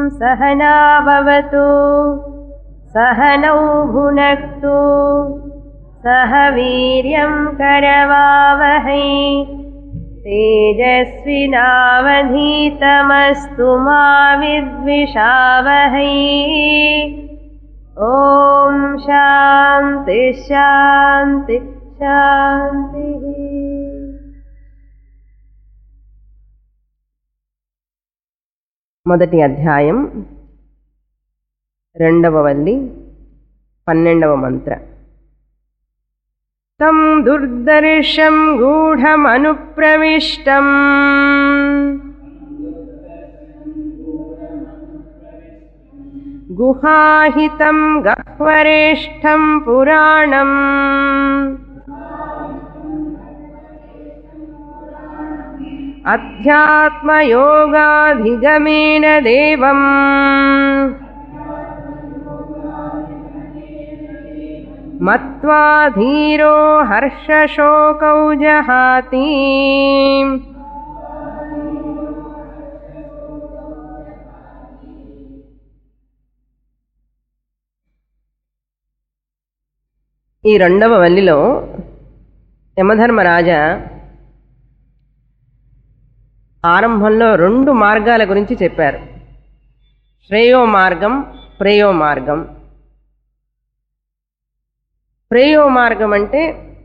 सहना भवतु सहनौ भुनक्तु सह वीर्यं करवावहै तेजस्विनावधीतमस्तु मा विद्विषावहै ॐ शान्ति शान्ति शान्तिः మొదటి అధ్యాయం రెండవ వల్లి పన్నెండవ మంత్ర తం దుర్దర్శం గూఢమనుప్రవిష్టం గుహాహితం గహ్వరేష్టం పురాణం అధ్యాత్మయోగాధిగమేన దేవం మత్వా ధీరో హర్షశోకౌ జహాతి ఈ రెండవ వల్లిలో యమధర్మరాజా ఆరంభంలో రెండు మార్గాల గురించి చెప్పారు శ్రేయో మార్గం ప్రేయో మార్గం ప్రేయో మార్గం అంటే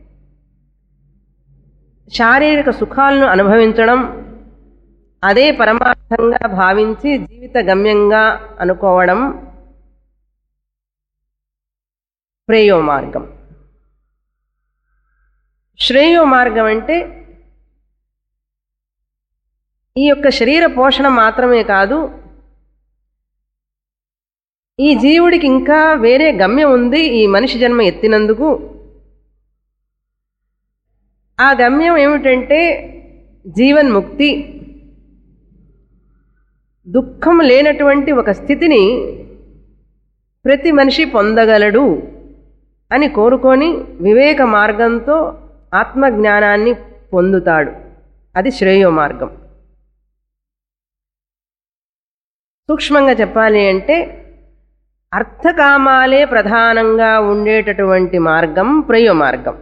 శారీరక సుఖాలను అనుభవించడం అదే పరమార్థంగా భావించి జీవిత గమ్యంగా అనుకోవడం ప్రేయో మార్గం శ్రేయో మార్గం అంటే ఈ యొక్క శరీర పోషణ మాత్రమే కాదు ఈ జీవుడికి ఇంకా వేరే గమ్యం ఉంది ఈ మనిషి జన్మ ఎత్తినందుకు ఆ గమ్యం ఏమిటంటే జీవన్ముక్తి దుఃఖం లేనటువంటి ఒక స్థితిని ప్రతి మనిషి పొందగలడు అని కోరుకొని వివేక మార్గంతో ఆత్మజ్ఞానాన్ని పొందుతాడు అది శ్రేయో మార్గం సూక్ష్మంగా చెప్పాలి అంటే అర్థకామాలే ప్రధానంగా ఉండేటటువంటి మార్గం ప్రయో మార్గం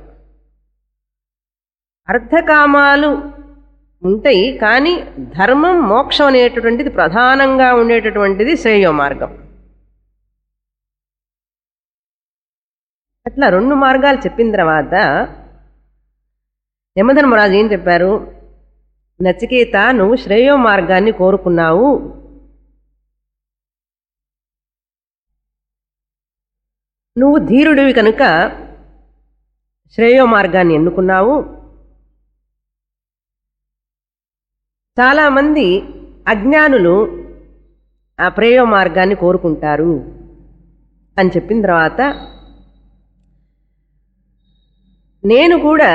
అర్థకామాలు ఉంటాయి కానీ ధర్మం మోక్షం అనేటటువంటిది ప్రధానంగా ఉండేటటువంటిది శ్రేయో మార్గం అట్లా రెండు మార్గాలు చెప్పిన తర్వాత యమధర్మరాజు ఏం చెప్పారు నచికేత నువ్వు శ్రేయో మార్గాన్ని కోరుకున్నావు నువ్వు ధీరుడివి కనుక శ్రేయో మార్గాన్ని ఎన్నుకున్నావు చాలామంది అజ్ఞానులు ఆ ప్రేయో మార్గాన్ని కోరుకుంటారు అని చెప్పిన తర్వాత నేను కూడా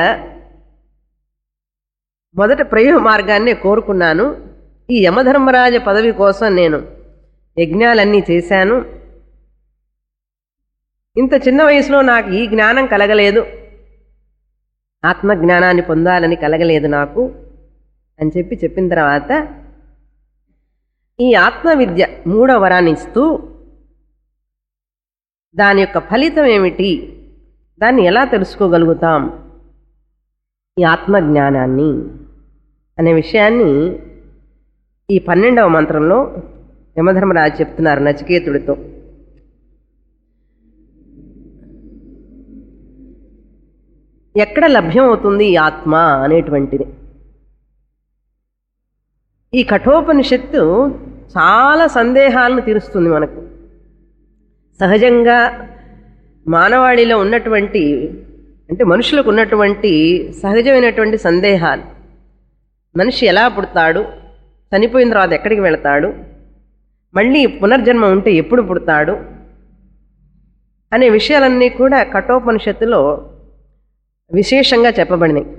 మొదట ప్రయోగ మార్గాన్నే కోరుకున్నాను ఈ యమధర్మరాజ పదవి కోసం నేను యజ్ఞాలన్నీ చేశాను ఇంత చిన్న వయసులో నాకు ఈ జ్ఞానం కలగలేదు ఆత్మజ్ఞానాన్ని పొందాలని కలగలేదు నాకు అని చెప్పి చెప్పిన తర్వాత ఈ ఆత్మవిద్య మూడవ వరాన్ని ఇస్తూ దాని యొక్క ఫలితం ఏమిటి దాన్ని ఎలా తెలుసుకోగలుగుతాం ఈ ఆత్మజ్ఞానాన్ని అనే విషయాన్ని ఈ పన్నెండవ మంత్రంలో యమధర్మరాజు చెప్తున్నారు నచికేతుడితో ఎక్కడ లభ్యమవుతుంది ఈ ఆత్మ అనేటువంటిది ఈ కఠోపనిషత్తు చాలా సందేహాలను తీరుస్తుంది మనకు సహజంగా మానవాళిలో ఉన్నటువంటి అంటే మనుషులకు ఉన్నటువంటి సహజమైనటువంటి సందేహాలు మనిషి ఎలా పుడతాడు చనిపోయిన తర్వాత ఎక్కడికి వెళతాడు మళ్ళీ పునర్జన్మ ఉంటే ఎప్పుడు పుడతాడు అనే విషయాలన్నీ కూడా కఠోపనిషత్తులో విశేషంగా చెప్పబడినాయి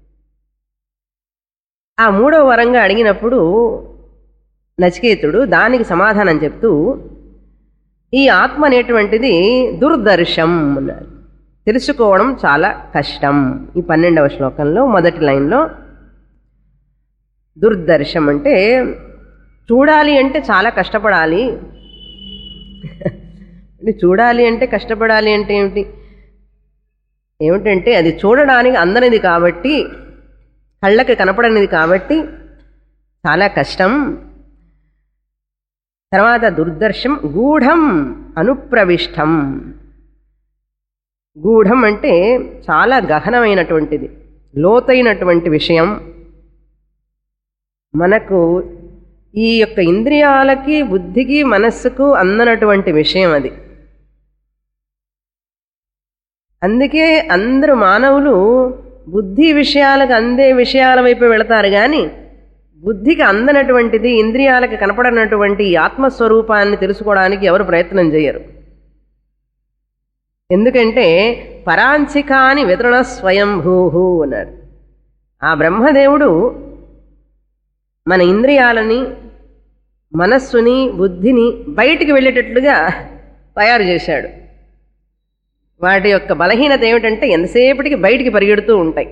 ఆ మూడవ వరంగా అడిగినప్పుడు నచికేతుడు దానికి సమాధానం చెప్తూ ఈ ఆత్మ అనేటువంటిది దుర్దర్శం అన్నారు తెలుసుకోవడం చాలా కష్టం ఈ పన్నెండవ శ్లోకంలో మొదటి లైన్లో దుర్దర్శం అంటే చూడాలి అంటే చాలా కష్టపడాలి అంటే చూడాలి అంటే కష్టపడాలి అంటే ఏమిటి ఏమిటంటే అది చూడడానికి అందనిది కాబట్టి కళ్ళకి కనపడనిది కాబట్టి చాలా కష్టం తర్వాత దుర్దర్శం గూఢం అనుప్రవిష్టం గూఢం అంటే చాలా గహనమైనటువంటిది లోతైనటువంటి విషయం మనకు ఈ యొక్క ఇంద్రియాలకి బుద్ధికి మనస్సుకు అందనటువంటి విషయం అది అందుకే అందరూ మానవులు బుద్ధి విషయాలకు అందే విషయాల వైపు వెళతారు కానీ బుద్ధికి అందనటువంటిది ఇంద్రియాలకు కనపడనటువంటి ఈ ఆత్మస్వరూపాన్ని తెలుసుకోవడానికి ఎవరు ప్రయత్నం చేయరు ఎందుకంటే పరాంచికాని వితరణ స్వయంభూ అన్నాడు ఆ బ్రహ్మదేవుడు మన ఇంద్రియాలని మనస్సుని బుద్ధిని బయటికి వెళ్ళేటట్లుగా తయారు చేశాడు వాటి యొక్క బలహీనత ఏమిటంటే ఎంతసేపటికి బయటికి పరిగెడుతూ ఉంటాయి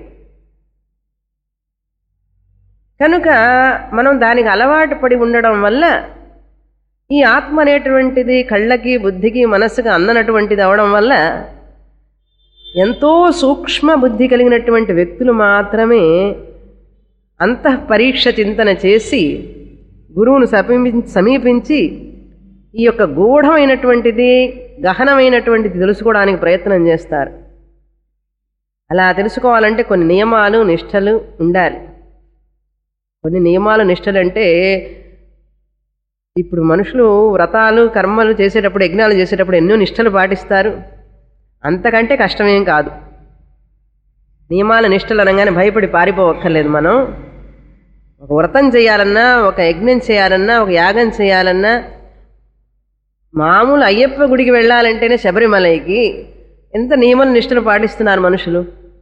కనుక మనం దానికి అలవాటు పడి ఉండడం వల్ల ఈ ఆత్మ అనేటువంటిది కళ్ళకి బుద్ధికి మనస్సుకి అందనటువంటిది అవడం వల్ల ఎంతో సూక్ష్మ బుద్ధి కలిగినటువంటి వ్యక్తులు మాత్రమే అంతః పరీక్ష చింతన చేసి గురువును సమీపించి సమీపించి ఈ యొక్క గూఢమైనటువంటిది గహనమైనటువంటిది తెలుసుకోవడానికి ప్రయత్నం చేస్తారు అలా తెలుసుకోవాలంటే కొన్ని నియమాలు నిష్టలు ఉండాలి కొన్ని నియమాలు నిష్టలు అంటే ఇప్పుడు మనుషులు వ్రతాలు కర్మలు చేసేటప్పుడు యజ్ఞాలు చేసేటప్పుడు ఎన్నో నిష్టలు పాటిస్తారు అంతకంటే కష్టమేం కాదు నియమాల నిష్టలు అనగానే భయపడి పారిపోవక్కర్లేదు మనం ఒక వ్రతం చేయాలన్నా ఒక యజ్ఞం చేయాలన్నా ఒక యాగం చేయాలన్నా మామూలు అయ్యప్ప గుడికి వెళ్ళాలంటేనే శబరిమలైకి ఎంత నియమల నిష్టలు పాటిస్తున్నారు మనుషులు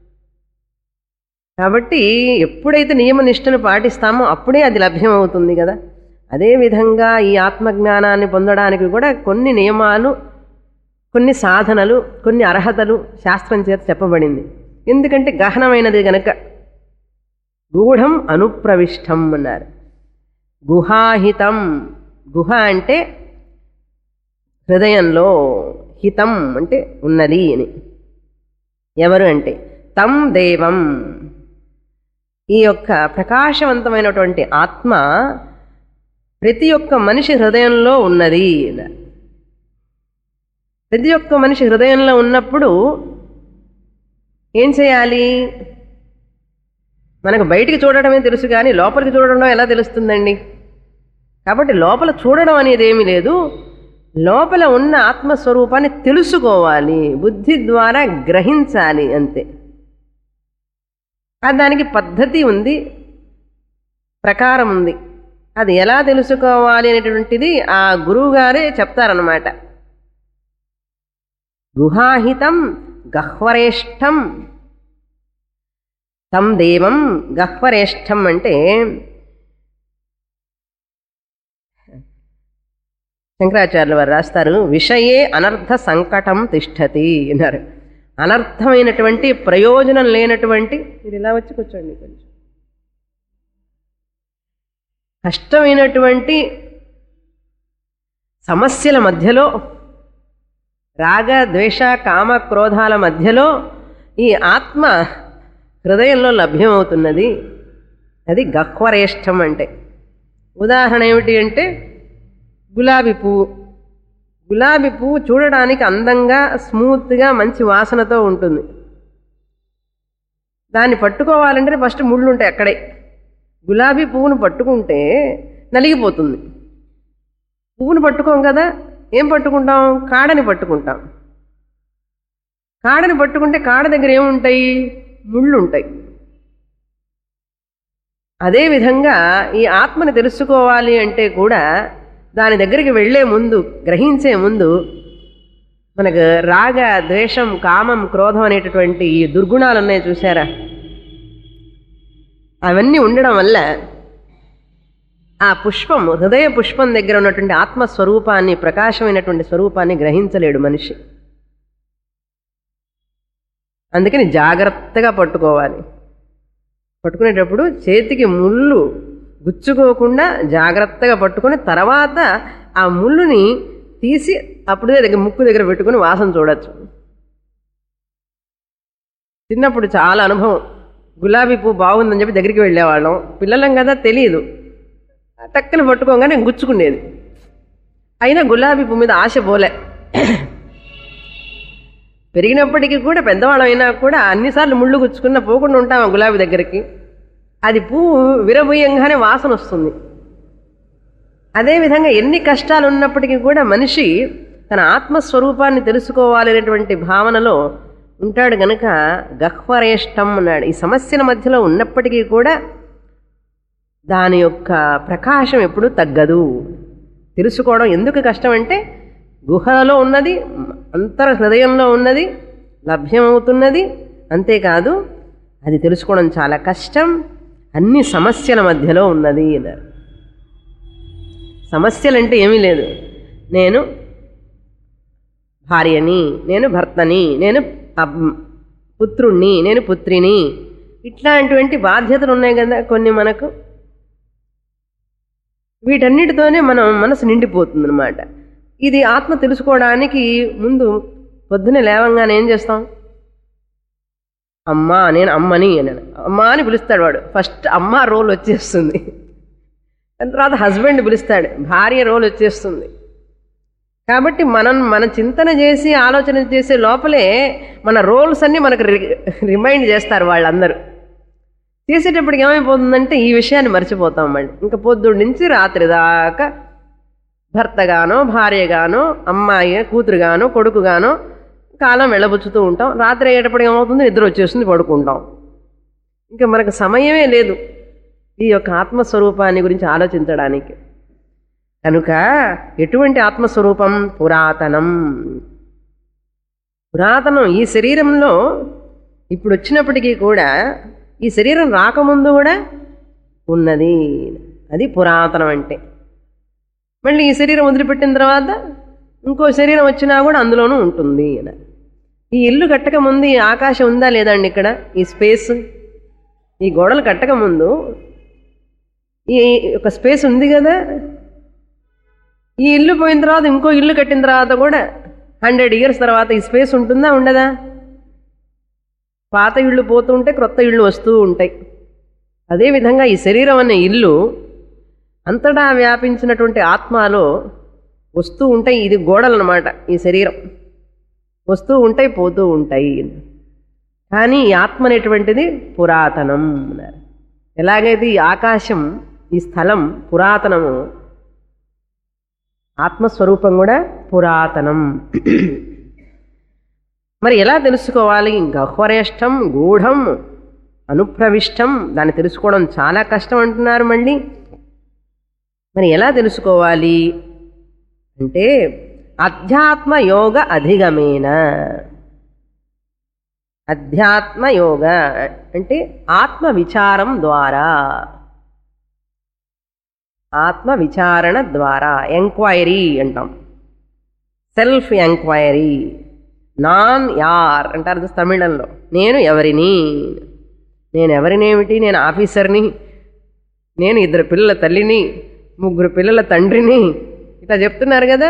కాబట్టి ఎప్పుడైతే నియమ నిష్టలు పాటిస్తామో అప్పుడే అది లభ్యమవుతుంది కదా అదేవిధంగా ఈ ఆత్మజ్ఞానాన్ని పొందడానికి కూడా కొన్ని నియమాలు కొన్ని సాధనలు కొన్ని అర్హతలు శాస్త్రం చేత చెప్పబడింది ఎందుకంటే గహనమైనది గనక గూఢం అనుప్రవిష్టం అన్నారు గుహాహితం గుహ అంటే హృదయంలో హితం అంటే ఉన్నది అని ఎవరు అంటే తం దేవం ఈ యొక్క ప్రకాశవంతమైనటువంటి ఆత్మ ప్రతి ఒక్క మనిషి హృదయంలో ఉన్నది అన్నారు. ప్రతి ఒక్క మనిషి హృదయంలో ఉన్నప్పుడు ఏం చేయాలి మనకు బయటికి చూడడమే తెలుసు కానీ లోపలికి చూడడం ఎలా తెలుస్తుందండి కాబట్టి లోపల చూడడం అనేది ఏమీ లేదు లోపల ఉన్న ఆత్మస్వరూపాన్ని తెలుసుకోవాలి బుద్ధి ద్వారా గ్రహించాలి అంతే ఆ దానికి పద్ధతి ఉంది ప్రకారం ఉంది అది ఎలా తెలుసుకోవాలి అనేటువంటిది ఆ గురువుగారే చెప్తారనమాట గుహాహితం గహ్వరేష్టం తం దేవం గహ్వరేష్టం అంటే శంకరాచార్యులు వారు రాస్తారు విషయే అనర్థ సంకటం తిష్టతి అన్నారు అనర్థమైనటువంటి ప్రయోజనం లేనటువంటి మీరు ఇలా వచ్చి కూర్చోండి కొంచెం కష్టమైనటువంటి సమస్యల మధ్యలో రాగ ద్వేష కామ క్రోధాల మధ్యలో ఈ ఆత్మ హృదయంలో లభ్యమవుతున్నది అది గహ్వరేష్టం అంటే ఉదాహరణ ఏమిటి అంటే గులాబీ పువ్వు గులాబీ పువ్వు చూడడానికి అందంగా స్మూత్గా మంచి వాసనతో ఉంటుంది దాన్ని పట్టుకోవాలంటే ఫస్ట్ ముళ్ళు ఉంటాయి అక్కడే గులాబీ పువ్వును పట్టుకుంటే నలిగిపోతుంది పువ్వును పట్టుకోం కదా ఏం పట్టుకుంటాం కాడని పట్టుకుంటాం కాడని పట్టుకుంటే కాడ దగ్గర ఏముంటాయి ముళ్ళు ఉంటాయి అదేవిధంగా ఈ ఆత్మని తెలుసుకోవాలి అంటే కూడా దాని దగ్గరికి వెళ్ళే ముందు గ్రహించే ముందు మనకు రాగ ద్వేషం కామం క్రోధం అనేటటువంటి ఈ దుర్గుణాలు ఉన్నాయి చూసారా అవన్నీ ఉండడం వల్ల ఆ పుష్పం హృదయ పుష్పం దగ్గర ఉన్నటువంటి ఆత్మస్వరూపాన్ని ప్రకాశమైనటువంటి స్వరూపాన్ని గ్రహించలేడు మనిషి అందుకని జాగ్రత్తగా పట్టుకోవాలి పట్టుకునేటప్పుడు చేతికి ముళ్ళు గుచ్చుకోకుండా జాగ్రత్తగా పట్టుకొని తర్వాత ఆ ముళ్ళుని తీసి అప్పుడే దగ్గర ముక్కు దగ్గర పెట్టుకొని వాసన చూడొచ్చు చిన్నప్పుడు చాలా అనుభవం గులాబీ పువ్వు బాగుందని చెప్పి దగ్గరికి వెళ్ళేవాళ్ళం పిల్లలం కదా తెలియదు టక్కన పట్టుకోగానే గుచ్చుకునేది అయినా గులాబీ పువ్వు మీద ఆశ పోలే పెరిగినప్పటికీ కూడా పెద్దవాళ్ళం అయినా కూడా అన్నిసార్లు ముళ్ళు గుచ్చుకున్నా పోకుండా ఉంటాం ఆ గులాబీ దగ్గరికి అది పువ్వు విరబోయంగానే వాసన వస్తుంది అదేవిధంగా ఎన్ని కష్టాలు ఉన్నప్పటికీ కూడా మనిషి తన ఆత్మస్వరూపాన్ని తెలుసుకోవాలనేటువంటి భావనలో ఉంటాడు గనక గహ్వరేష్టం అన్నాడు ఈ సమస్యల మధ్యలో ఉన్నప్పటికీ కూడా దాని యొక్క ప్రకాశం ఎప్పుడూ తగ్గదు తెలుసుకోవడం ఎందుకు కష్టం అంటే గుహలో ఉన్నది అంతర హృదయంలో ఉన్నది లభ్యమవుతున్నది అంతేకాదు అది తెలుసుకోవడం చాలా కష్టం అన్ని సమస్యల మధ్యలో ఉన్నది అన్నారు సమస్యలంటే ఏమీ లేదు నేను భార్యని నేను భర్తని నేను అబ్- పుత్రుణ్ణి నేను పుత్రిని ఇట్లాంటివంటి బాధ్యతలు ఉన్నాయి కదా కొన్ని మనకు వీటన్నిటితోనే మనం మనసు నిండిపోతుంది అనమాట ఇది ఆత్మ తెలుసుకోవడానికి ముందు పొద్దున్నే లేవంగానే ఏం చేస్తాం అమ్మా నేను అమ్మని అని అమ్మా అని పిలుస్తాడు వాడు ఫస్ట్ అమ్మ రోల్ వచ్చేస్తుంది దాని తర్వాత హస్బెండ్ పిలుస్తాడు భార్య రోల్ వచ్చేస్తుంది కాబట్టి మనం మన చింతన చేసి ఆలోచన చేసే లోపలే మన రోల్స్ అన్నీ మనకు రి- రిమైండ్ చేస్తారు వాళ్ళందరూ చేసేటప్పటికి ఏమైపోతుందంటే ఈ విషయాన్ని మర్చిపోతాం మళ్ళీ ఇంకా పొద్దున్న నుంచి రాత్రి దాకా భర్తగానో భార్యగానో అమ్మాయి కూతురుగానో కొడుకుగానో కాలం వెళ్ళబుచ్చుతూ ఉంటాం రాత్రి అయ్యేటప్పుడు ఏమవుతుంది నిద్ర వచ్చేస్తుంది పడుకుంటాం ఇంకా మనకు సమయమే లేదు ఈ యొక్క ఆత్మస్వరూపాన్ని గురించి ఆలోచించడానికి కనుక ఎటువంటి ఆత్మస్వరూపం పురాతనం పురాతనం ఈ శరీరంలో ఇప్పుడు వచ్చినప్పటికీ కూడా ఈ శరీరం రాకముందు కూడా ఉన్నది అది పురాతనం అంటే మళ్ళీ ఈ శరీరం వదిలిపెట్టిన తర్వాత ఇంకో శరీరం వచ్చినా కూడా అందులోనూ ఉంటుంది అని ఈ ఇల్లు కట్టక ముందు ఈ ఆకాశం ఉందా లేదా అండి ఇక్కడ ఈ స్పేస్ ఈ గోడలు కట్టక ముందు ఈ ఒక స్పేస్ ఉంది కదా ఈ ఇల్లు పోయిన తర్వాత ఇంకో ఇల్లు కట్టిన తర్వాత కూడా హండ్రెడ్ ఇయర్స్ తర్వాత ఈ స్పేస్ ఉంటుందా ఉండదా పాత ఇళ్ళు పోతుంటే క్రొత్త ఇళ్ళు వస్తూ ఉంటాయి అదేవిధంగా ఈ శరీరం అనే ఇల్లు అంతటా వ్యాపించినటువంటి ఆత్మలో వస్తూ ఉంటాయి ఇది గోడలు అన్నమాట ఈ శరీరం వస్తూ ఉంటాయి పోతూ ఉంటాయి కానీ ఈ ఆత్మ అనేటువంటిది పురాతనం అన్నారు ఎలాగైతే ఈ ఆకాశం ఈ స్థలం పురాతనము ఆత్మస్వరూపం కూడా పురాతనం మరి ఎలా తెలుసుకోవాలి గహ్వరేష్టం గూఢం అనుప్రవిష్టం దాన్ని తెలుసుకోవడం చాలా కష్టం అంటున్నారు మళ్ళీ మరి ఎలా తెలుసుకోవాలి అంటే అధ్యాత్మ యోగ అధిగమేన అధ్యాత్మ యోగ అంటే ఆత్మ విచారం ద్వారా ఆత్మ విచారణ ద్వారా ఎంక్వైరీ అంటాం సెల్ఫ్ ఎంక్వైరీ నాన్ యార్ అంటారు చూడు తమిళంలో నేను ఎవరిని నేను ఎవరినేమిటి నేను ఆఫీసర్ని నేను ఇద్దరు పిల్లల తల్లిని ముగ్గురు పిల్లల తండ్రిని ఇట్లా చెప్తున్నారు కదా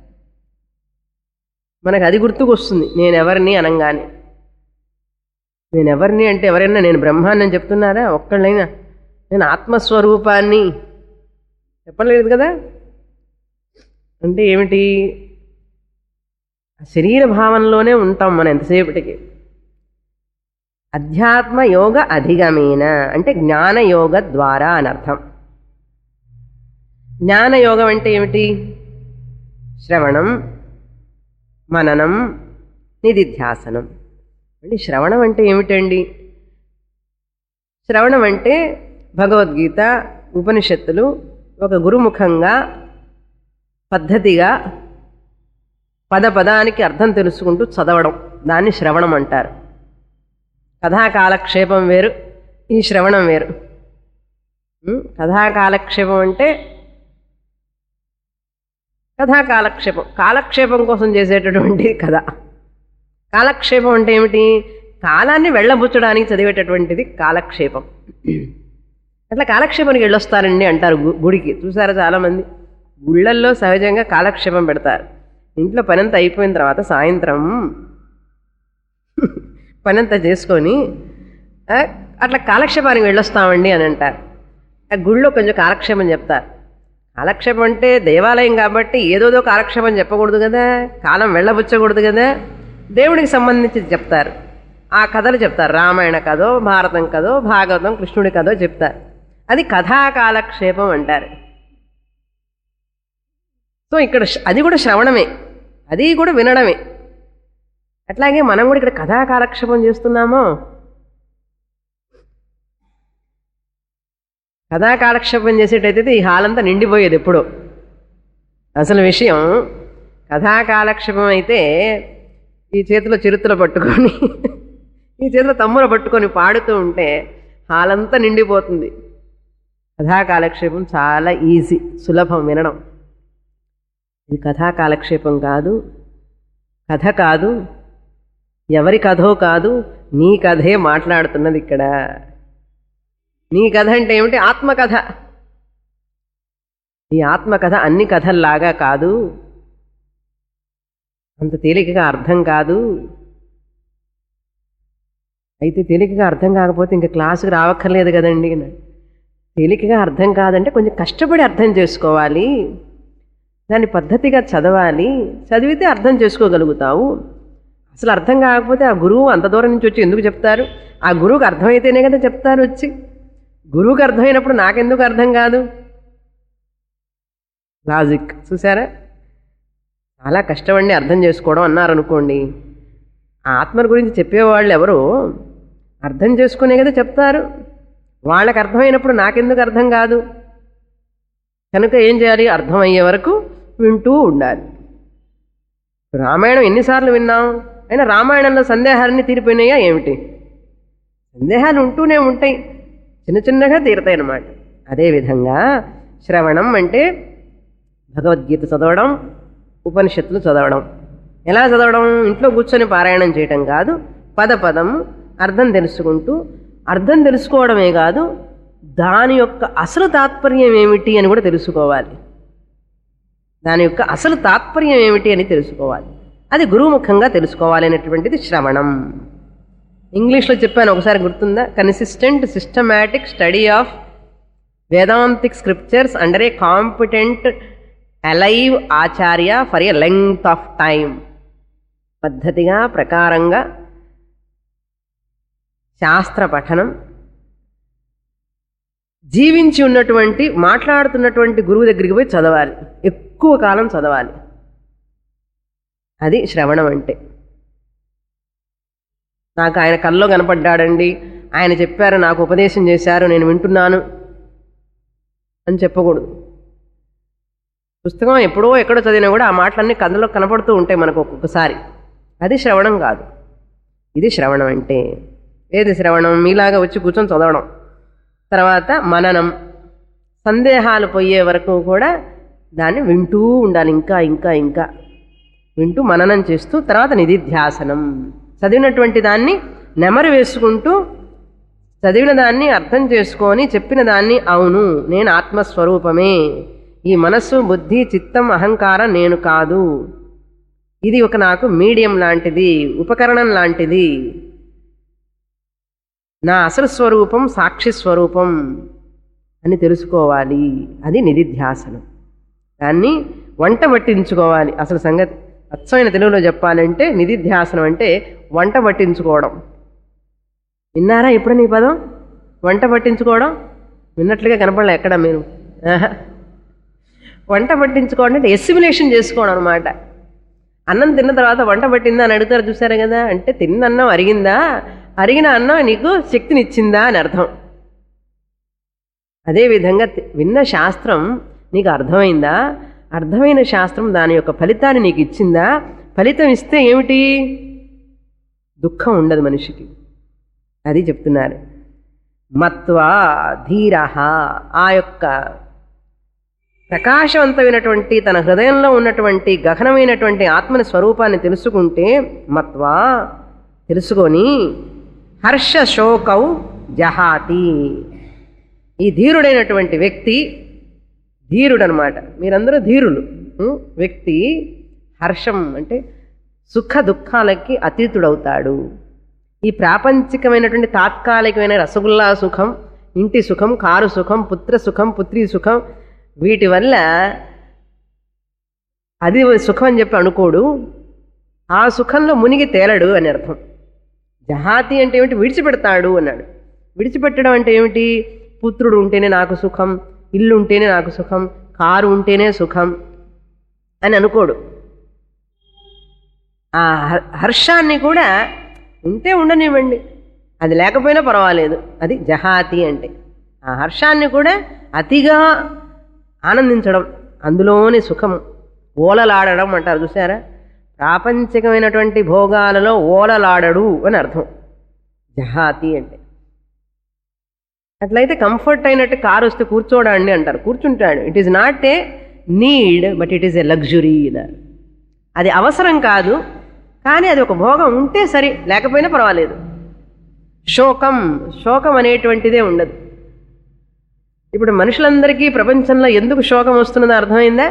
మనకు అది గుర్తుకొస్తుంది నేను ఎవరిని అనంగానే నేను ఎవరిని అంటే ఎవరైనా నేను బ్రహ్మాన్ని అని చెప్తున్నారా ఒక్కళ్ళైనా నేను ఆత్మస్వరూపాన్ని చెప్పలేదు కదా అంటే ఏమిటి ఆ శరీర భావనలోనే ఉంటాం మనం ఎంతసేపటికి అధ్యాత్మ యోగ అధిగమేన అంటే జ్ఞానయోగ ద్వారా అని అర్థం జ్ఞానయోగం అంటే ఏమిటి శ్రవణం మననం నిధిధ్యాసనం అంటే శ్రవణం అంటే ఏమిటండి శ్రవణం అంటే భగవద్గీత ఉపనిషత్తులు ఒక గురుముఖంగా పద్ధతిగా పద పదానికి అర్థం తెలుసుకుంటూ చదవడం దాన్ని శ్రవణం అంటారు కథాకాలక్షేపం వేరు ఈ శ్రవణం వేరు ఉం? కథాకాలక్షేపం అంటే కథాకాలక్షేపం కాలక్షేపం కోసం చేసేటటువంటి కథ కాలక్షేపం అంటే ఏమిటి కాలాన్ని వెళ్ళబుచ్చడానికి చదివేటటువంటిది కాలక్షేపం అట్లా కాలక్షేపానికి వెళ్ళొస్తారండి అంటారు గు- గుడికి చూసారా చాలామంది గుళ్ళల్లో సహజంగా కాలక్షేపం పెడతారు ఇంట్లో పనంతా అయిపోయిన తర్వాత సాయంత్రం పనంతా చేసుకొని ఆ, అట్లా కాలక్షేపానికి వెళ్ళొస్తామండి అని అంటారు ఆ గుళ్ళో కొంచెం కాలక్షేపం చెప్తారు కాలక్షేపం అంటే దేవాలయం కాబట్టి ఏదోదో కాలక్షేపం చెప్పకూడదు కదా కాలం వెళ్ళబుచ్చకూడదు కదా దేవుడికి సంబంధించి చెప్తారు ఆ కథలు చెప్తారు రామాయణ కథో భారతం కథో భాగవతం కృష్ణుడి కథో చెప్తారు అది కథా కాలక్షేపం అంటారు సో ఇక్కడ శ- అది కూడా శ్రవణమే అది కూడా వినడమే అట్లాగే మనం కూడా ఇక్కడ కథా కాలక్షేపం చేస్తున్నామో కథా కాలక్షేపం చేసేటైతే ఈ హాల్ అంతా నిండిపోయేది ఎప్పుడో అసలు విషయం కథా కాలక్షేపం అయితే ఈ చేతిలో చిరుతులు పట్టుకొని ఈ చేతిలో తమ్ముల పట్టుకొని పాడుతూ ఉంటే హాల్ అంతా నిండిపోతుంది కథా కాలక్షేపం చాలా ఈజీ సులభం వినడం ఇది కథా కాలక్షేపం కాదు కథ కాదు ఎవరి కథో కాదు నీ కథే మాట్లాడుతున్నది ఇక్కడ నీ కథ అంటే ఏమిటి ఆత్మకథ ఈ ఆత్మకథ అన్ని కథల్లాగా కాదు అంత తేలికగా అర్థం కాదు అయితే తేలికగా అర్థం కాకపోతే ఇంకా క్లాసుకు రావక్కర్లేదు కదండి అన్నాడు. తేలికగా అర్థం కాదంటే కొంచెం కష్టపడి అర్థం చేసుకోవాలి దాన్ని పద్ధతిగా చదవాలి చదివితే అర్థం చేసుకోగలుగుతావు అసలు అర్థం కాకపోతే ఆ గురువు అంత దూరం నుంచి వచ్చి ఎందుకు చెప్తారు ఆ గురువుకి అర్థమైతేనే కదా చెప్తారు వచ్చి గురువుకి అర్థమైనప్పుడు నాకెందుకు అర్థం కాదు లాజిక్ చూసారా చాలా కష్టపడి అర్థం చేసుకోవడం అన్నారు అనుకోండి ఆ ఆత్మల గురించి చెప్పేవాళ్ళు ఎవరు అర్థం చేసుకునే కదా చెప్తారు వాళ్ళకి అర్థమైనప్పుడు నాకెందుకు అర్థం కాదు కనుక ఏం చేయాలి అర్థమయ్యే వరకు వింటూ ఉండాలి రామాయణం ఎన్నిసార్లు విన్నాం అయినా రామాయణంలో సందేహాలన్నీ తీరిపోయినాయా ఏమిటి సందేహాలు ఉంటూనే ఉంటాయి చిన్న చిన్నగా తీరుతాయి అన్నమాట అదేవిధంగా శ్రవణం అంటే భగవద్గీత చదవడం ఉపనిషత్తులు చదవడం ఎలా చదవడం ఇంట్లో కూర్చొని పారాయణం చేయటం కాదు పద పదం అర్థం తెలుసుకుంటూ అర్థం తెలుసుకోవడమే కాదు దాని యొక్క అసలు తాత్పర్యం ఏమిటి అని కూడా తెలుసుకోవాలి దాని యొక్క అసలు తాత్పర్యం ఏమిటి అని తెలుసుకోవాలి అది గురుముఖంగా తెలుసుకోవాలి అనేటువంటిది శ్రవణం ఇంగ్లీష్లో చెప్పాను ఒకసారి గుర్తుందా consistent systematic study of Vedantic scriptures under a competent alive acharya for a length of time పద్ధతిగా ప్రకారంగా శాస్త్ర పఠనం జీవించి ఉన్నటువంటి మాట్లాడుతున్నటువంటి గురువు దగ్గరికి పోయి చదవాలి ఎక్కువ కాలం చదవాలి అది శ్రవణం అంటే నాకు ఆయన కల్లో కనపడ్డాడండి ఆయన చెప్పారు నాకు ఉపదేశం చేశారు నేను వింటున్నాను అని చెప్పకూడదు పుస్తకం ఎప్పుడో ఎక్కడో చదివినా కూడా ఆ మాటలన్నీ కథలో కనపడుతూ ఉంటాయి మనకు ఒక్కొక్కసారి అది శ్రవణం కాదు ఇది శ్రవణం అంటే ఏది శ్రవణం మీలాగా వచ్చి కూర్చొని చదవడం తర్వాత మననం సందేహాలు పోయే వరకు కూడా దాన్ని వింటూ ఉండాలి ఇంకా ఇంకా ఇంకా వింటూ మననం చేస్తూ తర్వాత నిధిధ్యాసనం చదివినటువంటి దాన్ని నెమరు వేసుకుంటూ చదివిన దాన్ని అర్థం చేసుకొని చెప్పిన దాన్ని అవును నేను ఆత్మస్వరూపమే ఈ మనస్సు బుద్ధి చిత్తం అహంకారం నేను కాదు ఇది ఒక నాకు మీడియం లాంటిది ఉపకరణం లాంటిది నా అసలు స్వరూపం సాక్షి స్వరూపం అని తెలుసుకోవాలి అది నిధిధ్యాసనం దాన్ని వంట పట్టించుకోవాలి అసలు సంగతి అచ్చమైన తెలుగులో చెప్పాలంటే నిధిధ్యాసనం అంటే వంట పట్టించుకోవడం విన్నారా ఇప్పుడు నీ పదం వంట పట్టించుకోవడం విన్నట్లుగా కనపడలే ఎక్కడ మీరు ఆహా. వంట పట్టించుకోవడం అంటే ఎస్సిమిలేషన్ చేసుకోవడం అనమాట అన్నం తిన్న తర్వాత వంట పట్టిందా అని అడుగుతారు చూసారు కదా అంటే తిన్న అన్నం అరిగిందా అరిగిన అన్నం నీకు శక్తినిచ్చిందా అని అర్థం అదేవిధంగా తి- విన్న శాస్త్రం నీకు అర్థమైందా అర్థమైన శాస్త్రం దాని యొక్క ఫలితాన్ని నీకు ఇచ్చిందా ఫలితం ఇస్తే ఏమిటి దుఃఖం ఉండదు మనిషికి అది చెప్తున్నారు మత్వా ధీర ఆ యొక్క ప్రకాశవంతమైనటువంటి తన హృదయంలో ఉన్నటువంటి గహనమైనటువంటి ఆత్మని స్వరూపాన్ని తెలుసుకుంటే మత్వా తెలుసుకొని హర్ష శోకౌ జహాతి ఈ ధీరుడైనటువంటి వ్యక్తి ధీరుడు అనమాట మీరందరూ ధీరులు ఉం? వ్యక్తి హర్షం అంటే సుఖ దుఃఖాలకి అతీతుడవుతాడు ఈ ప్రాపంచికమైనటువంటి తాత్కాలికమైన రసగుల్లా సుఖం ఇంటి సుఖం కారు సుఖం పుత్ర సుఖం పుత్రి సుఖం వీటి వల్ల అది సుఖం అని చెప్పి అనుకోడు ఆ సుఖంలో మునిగి తేలడు అని అర్థం జహాతి అంటే ఏమిటి విడిచిపెడతాడు అన్నాడు విడిచిపెట్టడం అంటే ఏమిటి పుత్రుడు ఉంటేనే నాకు సుఖం ఇల్లు ఉంటేనే నాకు సుఖం కారు ఉంటేనే సుఖం అని అనుకోడు ఆ హ- హర్షాన్ని కూడా ఉంటే ఉండనివ్వండి అది లేకపోయినా పర్వాలేదు అది జహాతి అంటే ఆ హర్షాన్ని కూడా అతిగా ఆనందించడం అందులోని సుఖం ఓలలాడడం అంటారు చూసారా ప్రాపంచికమైనటువంటి భోగాలలో ఓలలాడడు అని అర్థం జహాతి అంటే అట్లయితే కంఫర్ట్ అయినట్టు కారు వస్తే కూర్చోడండి అంటారు కూర్చుంటాడు it is not a need but it is a luxury అన్నారు అది అవసరం కాదు కానీ అది ఒక భోగం ఉంటే సరే లేకపోయినా పర్వాలేదు శోకం శోకం అనేటువంటిదే ఉండదు ఇప్పుడు మనుషులందరికీ ప్రపంచంలో ఎందుకు శోకం వస్తున్నదో అర్థమైందా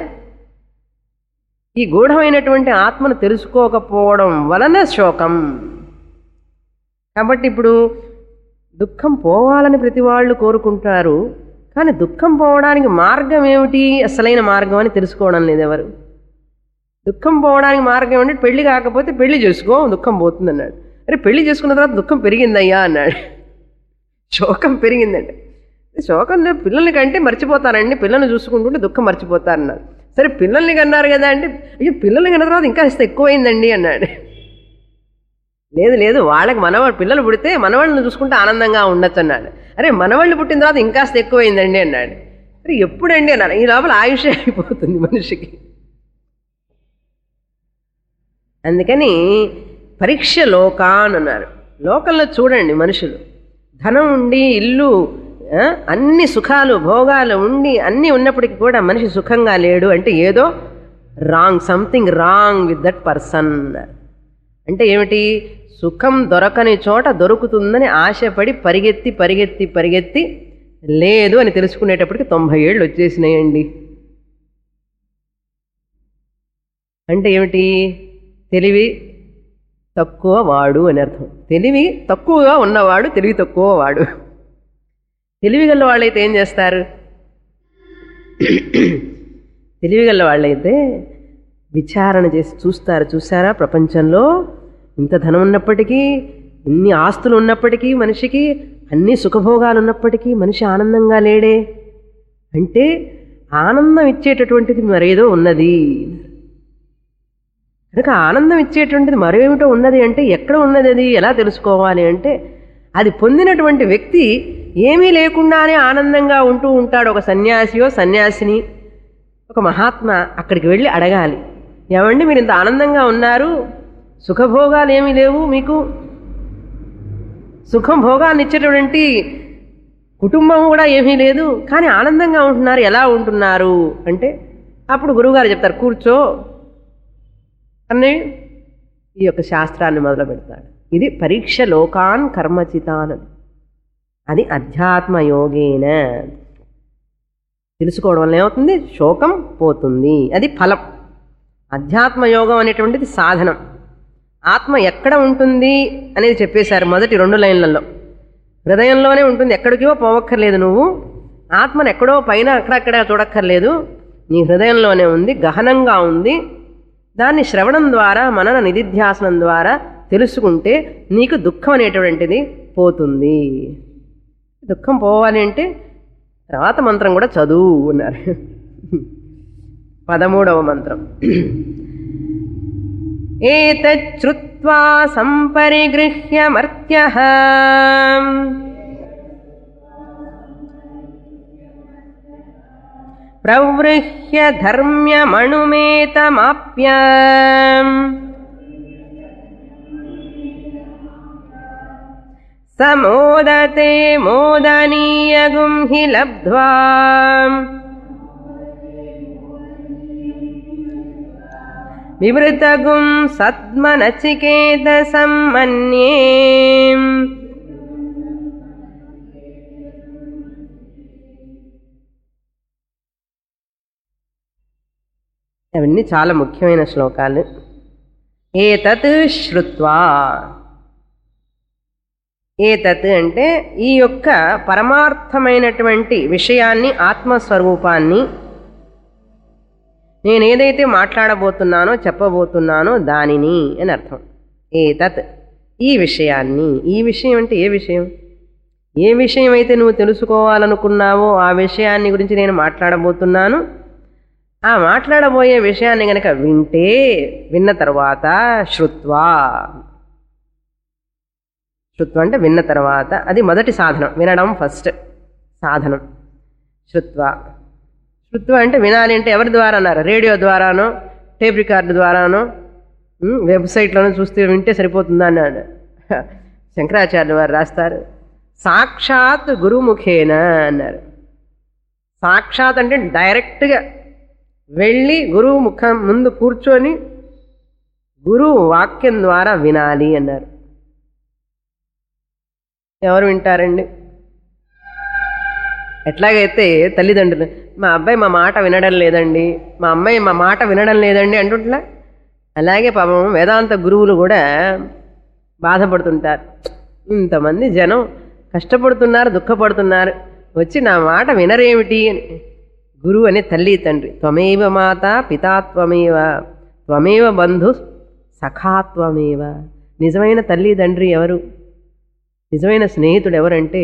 ఈ గూఢమైనటువంటి ఆత్మను తెలుసుకోకపోవడం వలన శోకం కాబట్టి ఇప్పుడు దుఃఖం పోవాలని ప్రతి వాళ్ళు కోరుకుంటారు కానీ దుఃఖం పోవడానికి మార్గం ఏమిటి అసలైన మార్గం అని తెలుసుకోవడం లేదు ఎవరు దుఃఖం పోవడానికి మార్గం ఏమిటి పెళ్లి కాకపోతే పెళ్లి చేసుకో దుఃఖం పోతుంది అన్నాడు అరే పెళ్లి చేసుకున్న తర్వాత దుఃఖం పెరిగిందయ్యా అన్నాడు శోకం పెరిగిందండి శోకంలో పిల్లల్ని కంటే మర్చిపోతారండి పిల్లల్ని చూసుకుంటుంటే దుఃఖం మర్చిపోతారన్నారు సరే పిల్లల్ని కన్నారు కదా అంటే అయ్యో పిల్లల్ని కన్న తర్వాత ఇంకా కాస్త ఎక్కువైందండి అన్నాడు లేదు లేదు వాళ్ళకి మనవాళ్ళు పిల్లలు పుడితే మనవాళ్ళని చూసుకుంటే ఆనందంగా ఉండొచ్చు అన్నాడు అరే మనవాళ్ళు పుట్టిన తర్వాత ఇంకాస్త ఎక్కువైందండి అన్నాడు అరే ఎప్పుడండి అన్నారు ఈ లోపల ఆయుష్ అయిపోతుంది మనిషికి అందుకని పరీక్ష లోకాన్ అన్నారు లోకంలో చూడండి మనుషులు ధనం ఉండి ఇల్లు ఆ, అన్ని సుఖాలు భోగాలు ఉండి అన్నీ ఉన్నప్పటికీ కూడా మనిషి సుఖంగా లేడు అంటే ఏదో wrong something wrong with that person అంటే ఏమిటి సుఖం దొరకని చోట దొరుకుతుందని ఆశపడి పరిగెత్తి పరిగెత్తి పరిగెత్తి లేదు అని తెలుసుకునేటప్పటికి తొంభై ఏళ్ళు వచ్చేసినాయండి అంటే ఏమిటి తెలివి తక్కువ వాడు అని అర్థం తెలివి తక్కువగా ఉన్నవాడు తెలివి తక్కువ వాడు తెలివి గల వాళ్ళైతే ఏం చేస్తారు తెలివి గల వాళ్ళైతే విచారణ చేసి చూస్తారు చూసారా ప్రపంచంలో ఇంత ధనం ఉన్నప్పటికీ ఇన్ని ఆస్తులు ఉన్నప్పటికీ మనిషికి అన్ని సుఖభోగాలు ఉన్నప్పటికీ మనిషి ఆనందంగా లేడే అంటే ఆనందం ఇచ్చేటటువంటిది మరేదో ఉన్నది కనుక ఆనందం ఇచ్చేటువంటిది మరేమిటో ఉన్నది అంటే ఎక్కడ ఉన్నది అది ఎలా తెలుసుకోవాలి అంటే అది పొందినటువంటి వ్యక్తి ఏమీ లేకుండానే ఆనందంగా ఉంటూ ఉంటాడు ఒక సన్యాసియో సన్యాసిని ఒక మహాత్మ అక్కడికి వెళ్ళి అడగాలి ఏమండి మీరు ఇంత ఆనందంగా ఉన్నారు సుఖభోగాలు ఏమీ లేవు మీకు సుఖం భోగాన్ని ఇచ్చేటువంటి కుటుంబం కూడా ఏమీ లేదు కానీ ఆనందంగా ఉంటున్నారు ఎలా ఉంటున్నారు అంటే అప్పుడు గురువుగారు చెప్తారు కూర్చో అని ఈ యొక్క శాస్త్రాన్ని మొదలు పెడతాడు ఇది పరీక్ష లోకాన్ కర్మచితాన్ అని. అది అధ్యాత్మ యోగేన తెలుసుకోవడం వల్ల ఏమవుతుంది శోకం పోతుంది అది ఫలం అధ్యాత్మ యోగం అనేటువంటిది సాధనం ఆత్మ ఎక్కడ ఉంటుంది అనేది చెప్పేశారు మొదటి రెండు లైన్లలో హృదయంలోనే ఉంటుంది ఎక్కడికో పోవక్కర్లేదు నువ్వు ఆత్మను ఎక్కడో పైన అక్కడక్కడ చూడక్కర్లేదు నీ హృదయంలోనే ఉంది గహనంగా ఉంది దాన్ని శ్రవణం ద్వారా మనన నిధిధ్యాసనం ద్వారా తెలుసుకుంటే నీకు దుఃఖం అనేటువంటిది పోతుంది దుఃఖం పోవాలి అంటే తర్వాత మంత్రం కూడా చదువు అన్నారు పదమూడవ మంత్రం ఏతచ్చుత్వా సంపరిగృహ్య మర్త్య ప్రవృహ్య ధర్మ్యమణుమేతమాప్య సమోదతే మోదనీయగుం హి లబ్ధ్వా వివృతగుం సద్మనచికేత సమ్మన్యే అవన్నీ చాలా ముఖ్యమైన శ్లోకాలు ఏతత్ శ్రుత్వా ఏతత్ అంటే ఈ యొక్క పరమార్థమైనటువంటి విషయాన్ని ఆత్మస్వరూపాన్ని నేను ఏదైతే మాట్లాడబోతున్నానో చెప్పబోతున్నానో దానిని అని అర్థం ఏతత్ ఈ విషయాన్ని ఈ విషయం అంటే ఏ విషయం ఏ విషయం అయితే నువ్వు తెలుసుకోవాలనుకున్నావో ఆ విషయాన్ని గురించి నేను మాట్లాడబోతున్నాను ఆ మాట్లాడబోయే విషయాన్ని గనక వింటే విన్న తర్వాత శృత్వా శృత్వ అంటే విన్న తర్వాత అది మొదటి సాధనం వినడం ఫస్ట్ సాధనం శృత్వ శృత్వ అంటే వినాలి అంటే ఎవరి ద్వారా అన్నారు రేడియో ద్వారానో టేప్ రికార్డు ద్వారానో ఉమ్, వెబ్సైట్లోనో చూస్తే వింటే సరిపోతుందా అన్నాడు శంకరాచార్య వారు రాస్తారు సాక్షాత్ గురుముఖేన అన్నారు సాక్షాత్ అంటే డైరెక్ట్గా వెళ్ళి గురువు ముఖం ముందు కూర్చొని గురువు వాక్యం ద్వారా వినాలి అన్నారు ఎవరు వింటారండి ఎట్లాగైతే తల్లిదండ్రులు మా అబ్బాయి మా మాట వినడం లేదండి మా అమ్మాయి మా మాట వినడం లేదండి అంటుంట్లా అలాగే పాపం వేదాంత గురువులు కూడా బాధపడుతుంటారు ఇంతమంది జనం కష్టపడుతున్నారు దుఃఖపడుతున్నారు వచ్చి నా మాట వినరేమిటి అని గురువు అనే తల్లి తండ్రి త్వమేవ మాత పితాత్వమేవ త్వమేవ బంధు సఖాత్వమేవ నిజమైన తల్లి తండ్రి ఎవరు నిజమైన స్నేహితుడు ఎవరంటే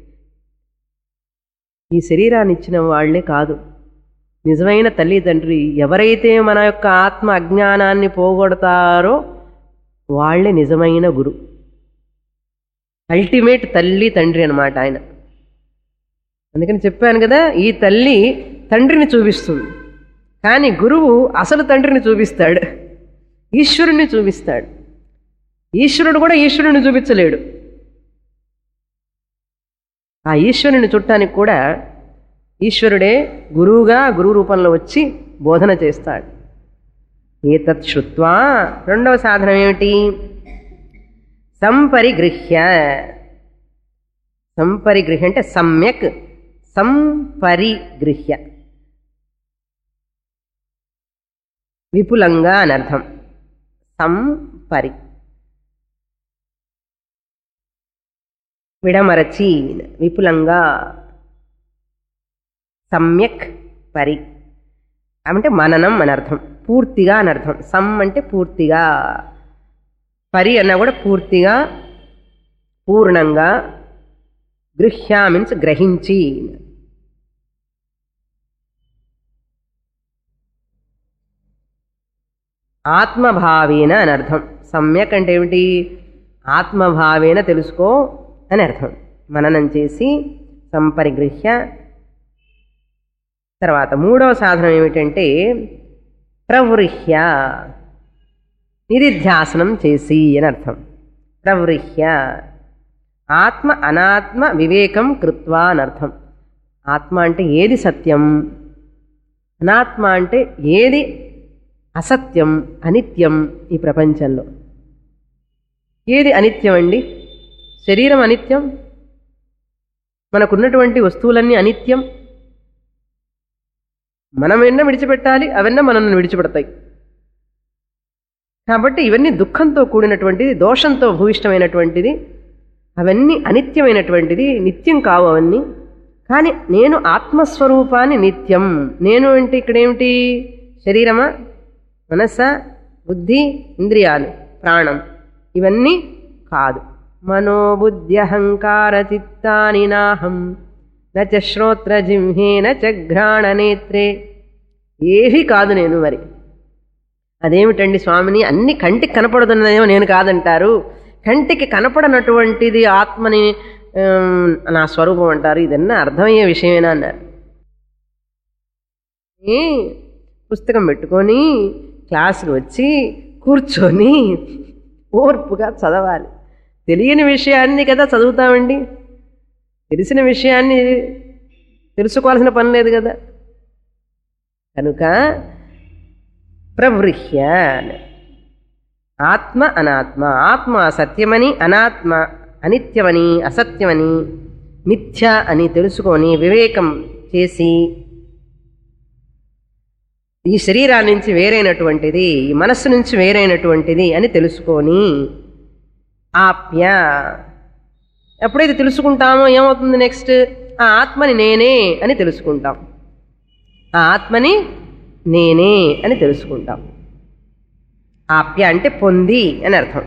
ఈ శరీరాన్ని ఇచ్చిన వాళ్లే కాదు నిజమైన తల్లి తండ్రి ఎవరైతే మన యొక్క ఆత్మ అజ్ఞానాన్ని పోగొడతారో వాళ్ళే నిజమైన గురు అల్టిమేట్ తల్లి తండ్రి అన్నమాట ఆయన అందుకని చెప్పాను కదా ఈ తల్లి తండ్రిని చూపిస్తుంది కానీ గురువు అసలు తండ్రిని చూపిస్తాడు ఈశ్వరుణ్ణి చూపిస్తాడు ఈశ్వరుడు కూడా ఈశ్వరుని చూపించలేడు ఆ ఈశ్వరుని చుట్టానికి కూడా ఈశ్వరుడే గురువుగా గురువు రూపంలో వచ్చి బోధన చేస్తాడు ఏతత్ శృత్వా రెండవ సాధనం ఏమిటి సంపరిగృహ్య సంపరిగృహ్య అంటే సమ్యక్ సంపరిగృహ్య విపులంగా అని అర్థం సంపరి విడమరచి విపులంగా సమ్యక్ పరి అంటే మననం అని అర్థం పూర్తిగా అని అర్థం సమ్ అంటే పూర్తిగా పరి అన్నా కూడా పూర్తిగా పూర్ణంగా గృహ్య మీన్స్ గ్రహించి ఆత్మభావేన అని అర్థం సమ్యక్ అంటే ఏమిటి ఆత్మభావేన తెలుసుకో అని అర్థం మననం చేసి సంపరిగృహ్య తర్వాత మూడవ సాధనం ఏమిటంటే ప్రవృహ్య నిధిధ్యాసనం చేసి అని అర్థం ప్రవృహ్య ఆత్మ అనాత్మ వివేకం కృత్వా అని అర్థం ఆత్మ అంటే ఏది సత్యం అనాత్మ అంటే ఏది అసత్యం అనిత్యం ఈ ప్రపంచంలో ఏది అనిత్యం అండి శరీరం అనిత్యం మనకున్నటువంటి వస్తువులన్నీ అనిత్యం మనం ఎన్న విడిచిపెట్టాలి అవన్నీ మనల్ని విడిచిపెడతాయి కాబట్టి ఇవన్నీ దుఃఖంతో కూడినటువంటిది దోషంతో భూయిష్టమైనటువంటిది అవన్నీ అనిత్యమైనటువంటిది నిత్యం కావు అవన్నీ కానీ నేను ఆత్మస్వరూపాన్ని నిత్యం నేను అంటే ఇక్కడేమిటి శరీరమా మనస్స బుద్ధి ఇంద్రియాలు ప్రాణం ఇవన్నీ కాదు మనోబుద్ధ్యహంకార చిత్తాని నాహం నచ శ్రోత్ర జిహ్నే నచ ఘ్రాణ నేత్రే ఏవి కాదు నేను మరి అదేమిటండి స్వామిని అన్ని కంటికి కనపడుతున్నదేమో నేను కాదంటారు కంటికి కనపడనటువంటిది ఆత్మని ఆమ్, నా స్వరూపం అంటారు ఇదన్నా అర్థమయ్యే విషయమేనా అన్నారు ఏ పుస్తకం పెట్టుకొని క్లాసుకు వచ్చి కూర్చొని ఓర్పుగా చదవాలి తెలియని విషయాన్ని కదా చదువుతామండి తెలిసిన విషయాన్ని తెలుసుకోవాల్సిన పని లేదు కదా కనుక ప్రవృహ్య అని. ఆత్మ అనాత్మ ఆత్మ సత్యమని అనాత్మ అనిత్యమని అసత్యమని మిథ్య అని తెలుసుకొని వివేకం చేసి ఈ శరీరాన్ని నుంచి వేరైనటువంటిది ఈ మనస్సు నుంచి వేరైనటువంటిది అని తెలుసుకొని ఆప్య ఎప్పుడైతే తెలుసుకుంటామో ఏమవుతుంది నెక్స్ట్ ఆ ఆత్మని నేనే అని తెలుసుకుంటాం ఆ ఆత్మని నేనే అని తెలుసుకుంటాం ఆప్య అంటే పొంది అని అర్థం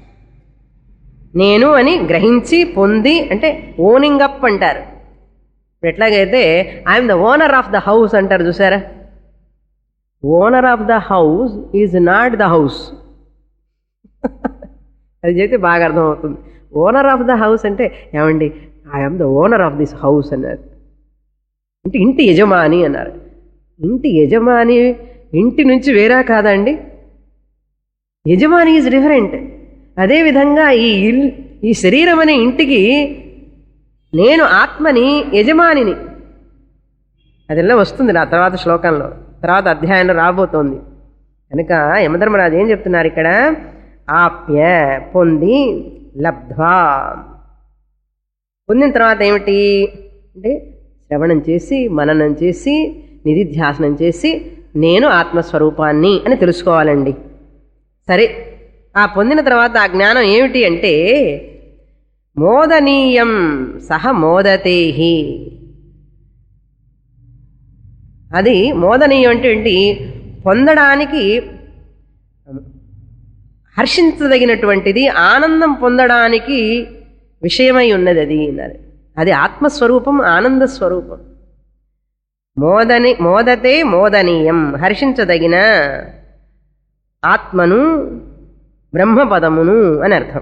నేను అని గ్రహించి పొంది అంటే ఓనింగ్ అప్ అంటారు ఇప్పుడు ఎట్లాగైతే I'm the owner of the house అంటారు చూసారా owner of the house is not the house అది చెప్తే బాగా అర్థమవుతుంది ఓనర్ ఆఫ్ ద హౌస్ అంటే ఏమండి I'm the owner of this house అన్నారు అంటే ఇంటి యజమాని అన్నారు ఇంటి యజమాని ఇంటి నుంచి వేరా కాదండి యజమాని ఈజ్ డిఫరెంట్ అదేవిధంగా ఈ ఇల్ ఈ శరీరం అనే ఇంటికి నేను ఆత్మని యజమానిని అదెల్లా వస్తుంది నా తర్వాత శ్లోకంలో తర్వాత అధ్యాయంలో రాబోతోంది కనుక యమధర్మరాజు ఏం చెప్తున్నారు ఇక్కడ ఆప్య పొంది లబ్ధ్వా పొందిన తర్వాత ఏమిటి అంటే శ్రవణం చేసి మననం చేసి నిధిధ్యాసనం చేసి నేను ఆత్మస్వరూపాన్ని అని తెలుసుకోవాలండి సరే ఆ పొందిన తర్వాత ఆ జ్ఞానం ఏమిటి అంటే మోదనీయం సహ మోదతేహి అది మోదనీయం అంటే ఏంటి పొందడానికి హర్షించదగినటువంటిది ఆనందం పొందడానికి విషయమై ఉన్నది అది అన్నారు అది ఆత్మస్వరూపం ఆనంద స్వరూపం మోదని మోదతే మోదనీయం హర్షించదగిన ఆత్మను బ్రహ్మపదమును అని అర్థం